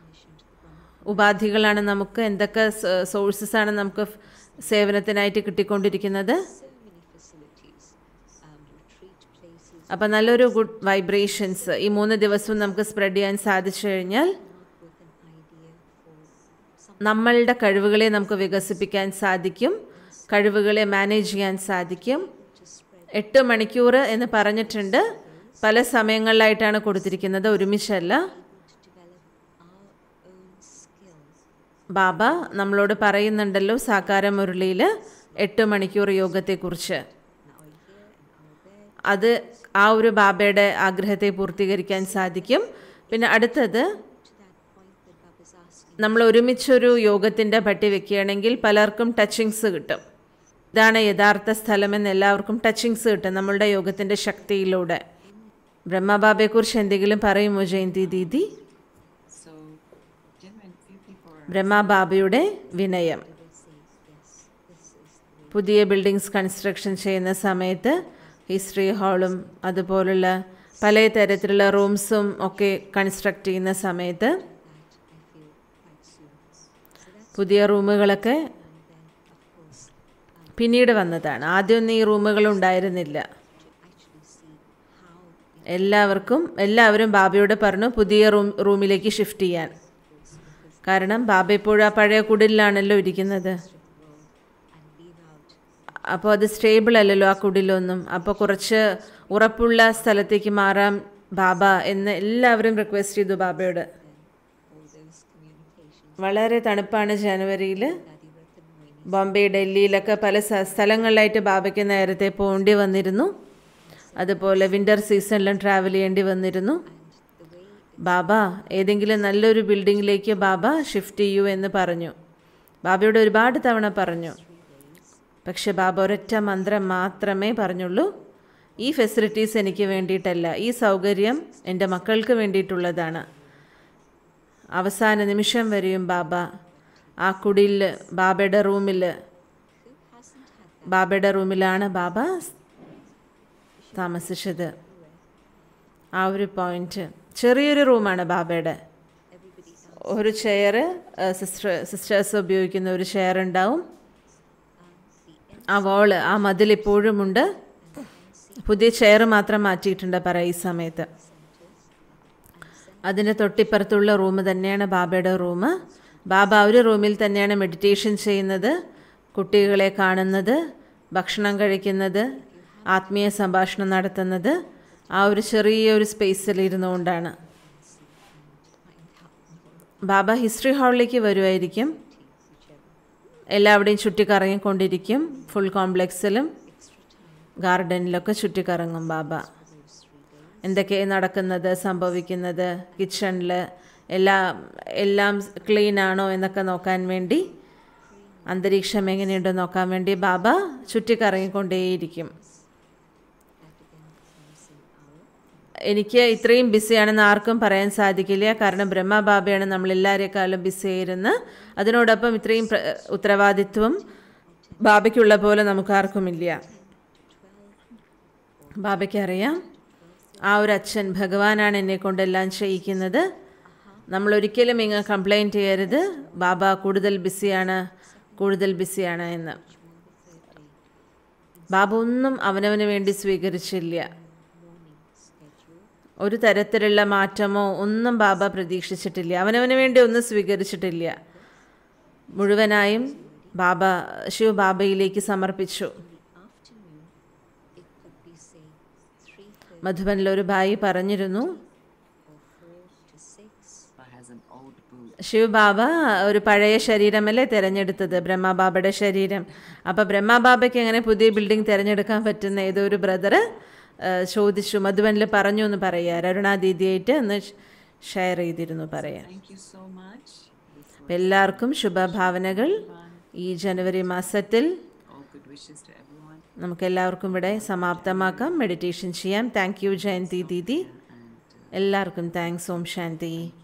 ഉപാധികളാണ് നമുക്ക് എന്തൊക്കെ സോഴ്സസ് ആണ് നമുക്ക് സേവനത്തിനായിട്ട് കിട്ടിക്കൊണ്ടിരിക്കുന്നത് So many facilities, um, retreat places. അപ്പം നല്ലൊരു ഗുഡ് വൈബ്രേഷൻസ് ഈ മൂന്ന് ദിവസവും നമുക്ക് സ്പ്രെഡ് ചെയ്യാൻ സാധിച്ചു കഴിഞ്ഞാൽ Not with an idea for some നമ്മളുടെ കഴിവുകളെ നമുക്ക് വികസിപ്പിക്കാൻ സാധിക്കും കഴിവുകളെ മാനേജ് ചെയ്യാൻ സാധിക്കും to spread എട്ട് മണിക്കൂർ എന്ന് പറഞ്ഞിട്ടുണ്ട് പല സമയങ്ങളിലായിട്ടാണ് കൊടുത്തിരിക്കുന്നത് ഒരുമിച്ചല്ല to develop our own skills. ബാബ നമ്മളോട് പറയുന്നുണ്ടല്ലോ സാകാര മുരളിയിൽ എട്ട് മണിക്കൂർ യോഗത്തെക്കുറിച്ച് Now here and our there, അത് ആ ഒരു ബാബയുടെ ആഗ്രഹത്തെ പൂർത്തീകരിക്കാൻ സാധിക്കും പിന്നെ അടുത്തത് to that point that Baba's asking. നമ്മൾ ഒരുമിച്ചൊരു യോഗത്തിൻ്റെ പട്ടി വെക്കുകയാണെങ്കിൽ പലർക്കും ടച്ചിങ്സ് കിട്ടും ഇതാണ് യഥാർത്ഥ സ്ഥലമെന്ന് എല്ലാവർക്കും ടച്ചിങ്സ് കിട്ടും നമ്മളുടെ യോഗത്തിൻ്റെ ശക്തിയിലൂടെ ബ്രഹ്മബാബയെക്കുറിച്ച് എന്തെങ്കിലും പറയുമോ Jayanti Didi So, gentlemen, few people are ബ്രഹ്മബാബയുടെ വിനയം They say, yes, this is the way. പുതിയ ബിൽഡിങ്സ് കൺസ്ട്രക്ഷൻ ചെയ്യുന്ന സമയത്ത് ഹിസ്റ്ററി ഹാളും അതുപോലുള്ള പല തരത്തിലുള്ള റൂംസും ഒക്കെ കൺസ്ട്രക്ട് ചെയ്യുന്ന സമയത്ത് that I feel quite soon. So that's പുതിയ റൂമുകളൊക്കെ and then of course പിന്നീട് വന്നതാണ് ആദ്യമൊന്നും ഈ റൂമുകൾ ഉണ്ടായിരുന്നില്ല to actually see how it എല്ലാവർക്കും എല്ലാവരും ബാബയോട് പറഞ്ഞു പുതിയ റൂം റൂമിലേക്ക് ഷിഫ്റ്റ് ചെയ്യാൻ കാരണം ബാബ ഇപ്പോഴും ആ പഴയ കുടിലാണല്ലോ ഇരിക്കുന്നത് world and leave out അപ്പോൾ അത് സ്റ്റേബിൾ അല്ലല്ലോ ആ കുടിലൊന്നും അപ്പോൾ കുറച്ച് ഉറപ്പുള്ള സ്ഥലത്തേക്ക് മാറാം ബാബ എന്ന് എല്ലാവരും റിക്വസ്റ്റ് ചെയ്തു ബാബയോട് all those communications വളരെ തണുപ്പാണ് ജനുവരിയിൽ Daddy Ratan Moini ബോംബെ ഡൽഹിയിലൊക്കെ പല സ്ഥ- സ്ഥലങ്ങളിലായിട്ട് ബാബയ്ക്ക് നേരത്തെ പോകേണ്ടി വന്നിരുന്നു അതുപോലെ വിൻ്റർ സീസണിലും ട്രാവൽ ചെയ്യേണ്ടി വന്നിരുന്നു and the way ബാബ ഏതെങ്കിലും നല്ലൊരു ബിൽഡിങ്ങിലേക്ക് ബാബ ഷിഫ്റ്റ് ചെയ്യൂ എന്ന് പറഞ്ഞു ബാബയോട് ഒരുപാട് തവണ പറഞ്ഞു പക്ഷെ ബാബ ഒരൊറ്റ മന്ത്രം മാത്രമേ പറഞ്ഞുള്ളൂ ഈ ഫെസിലിറ്റീസ് എനിക്ക് വേണ്ടിയിട്ടല്ല ഈ സൗകര്യം എൻ്റെ മക്കൾക്ക് വേണ്ടിയിട്ടുള്ളതാണ് അവസാന നിമിഷം വരെയും ബാബ ആ കുടിയിൽ ബാബയുടെ റൂമിൽ who hasn't had ബാബയുടെ റൂമിലാണ് ബാബ താമസിച്ചത് ആ ഒരു പോയിന്റ് ചെറിയൊരു റൂമാണ് ബാബയുടെ everybody else ഒരു ചെയർ സിസ്റ്റർ സിസ്റ്റേഴ്സ് ഉപയോഗിക്കുന്ന ഒരു ചെയർ ഉണ്ടാവും ആ വോള് ആ മതിൽ ഇപ്പോഴും ഉണ്ട് പുതിയ ചെയർ മാത്രം മാറ്റിയിട്ടുണ്ട് പറ ഈ സമയത്ത് അതിൻ്റെ തൊട്ടിപ്പുറത്തുള്ള റൂം തന്നെയാണ് ബാബയുടെ റൂം ബാബ ആ ഒരു റൂമിൽ തന്നെയാണ് മെഡിറ്റേഷൻ ചെയ്യുന്നത് കുട്ടികളെ കാണുന്നത് ഭക്ഷണം കഴിക്കുന്നത് ആത്മീയ സംഭാഷണം നടത്തുന്നത് ആ ഒരു ചെറിയൊരു സ്പേസിൽ ഇരുന്നുകൊണ്ടാണ് ബാബ ഹിസ്റ്ററി ഹാളിലേക്ക് വരുമായിരിക്കും എല്ലാവിടെയും ചുറ്റിക്കറങ്ങിക്കൊണ്ടിരിക്കും ഫുൾ കോംപ്ലക്സിലും ഗാർഡനിലൊക്കെ ചുറ്റിക്കറങ്ങും ബാബ എന്തൊക്കെ നടക്കുന്നത് സംഭവിക്കുന്നത് കിച്ചണിൽ എല്ലാം എല്ലാം ക്ലീൻ ആണോ എന്നൊക്കെ നോക്കാൻ വേണ്ടി അന്തരീക്ഷം എങ്ങനെയുണ്ടോ നോക്കാൻ വേണ്ടി ബാബ ചുറ്റിക്കറങ്ങിക്കൊണ്ടേയിരിക്കും എനിക്ക് ഇത്രയും ബിസിയാണെന്ന് ആർക്കും പറയാൻ സാധിക്കില്ല കാരണം ബ്രഹ്മ ബാബയാണ് നമ്മൾ എല്ലാവരെക്കാളും ബിസി ആയിരുന്ന് അതിനോടൊപ്പം ഇത്രയും പ്ര- ഉത്തരവാദിത്വം ബാബയ്ക്കുള്ള പോലെ നമുക്കാർക്കുമില്ല ബാബയ്ക്ക് അറിയാം ആ ഒരു അച്ഛൻ ഭഗവാനാണ് എന്നെ കൊണ്ടെല്ലാം ചെയ്യിക്കുന്നത് നമ്മൾ ഒരിക്കലും ഇങ്ങ് കംപ്ലൈൻറ്റ് ചെയ്യരുത് ബാബ കൂടുതൽ ബിസിയാണ് കൂടുതൽ ബിസിയാണ് എന്ന് ബാബ ഒന്നും അവനവന് വേണ്ടി സ്വീകരിച്ചില്ല ഒരു തരത്തിലുള്ള മാറ്റമോ ഒന്നും ബാബ പ്രതീക്ഷിച്ചിട്ടില്ല അവനവന് വേണ്ടി ഒന്നും സ്വീകരിച്ചിട്ടില്ല മുഴുവനായും ബാബ ശിവ് ബാബയിലേക്ക് സമർപ്പിച്ചു afternoon, it could be say three thirty മധുബനിൽ ഒരു ഭായി പറഞ്ഞിരുന്നു or four to six. But has an old boot. Shiv ബാബ ഒരു പഴയ ശരീരമല്ലേ തിരഞ്ഞെടുത്തത് ബ്രഹ്മബാബയുടെ ശരീരം അപ്പോൾ ബ്രഹ്മബാബയ്ക്ക് എങ്ങനെ പുതിയ ബിൽഡിംഗ് തിരഞ്ഞെടുക്കാൻ പറ്റുന്ന ഏതോ ഒരു ബ്രദർ ചോദിച്ചു മധുബനിൽ പറഞ്ഞു എന്ന് പറയാ അരുണാ ദീദിയായിട്ട് ഒന്ന് ഷെയർ ചെയ്തിരുന്നു പറയാം Thank you so much. This was അപ്പം എല്ലാവർക്കും ശുഭഭാവനകൾ ഈ ജനുവരി മാസത്തിൽ all good wishes to everyone. നമുക്ക് എല്ലാവർക്കും ഇവിടെ സമാപ്തമാക്കാം മെഡിറ്റേഷൻ ചെയ്യാം thank you Jayanti Didi And uh, എല്ലാവർക്കും താങ്ക്സ് ഓം ശാന്തി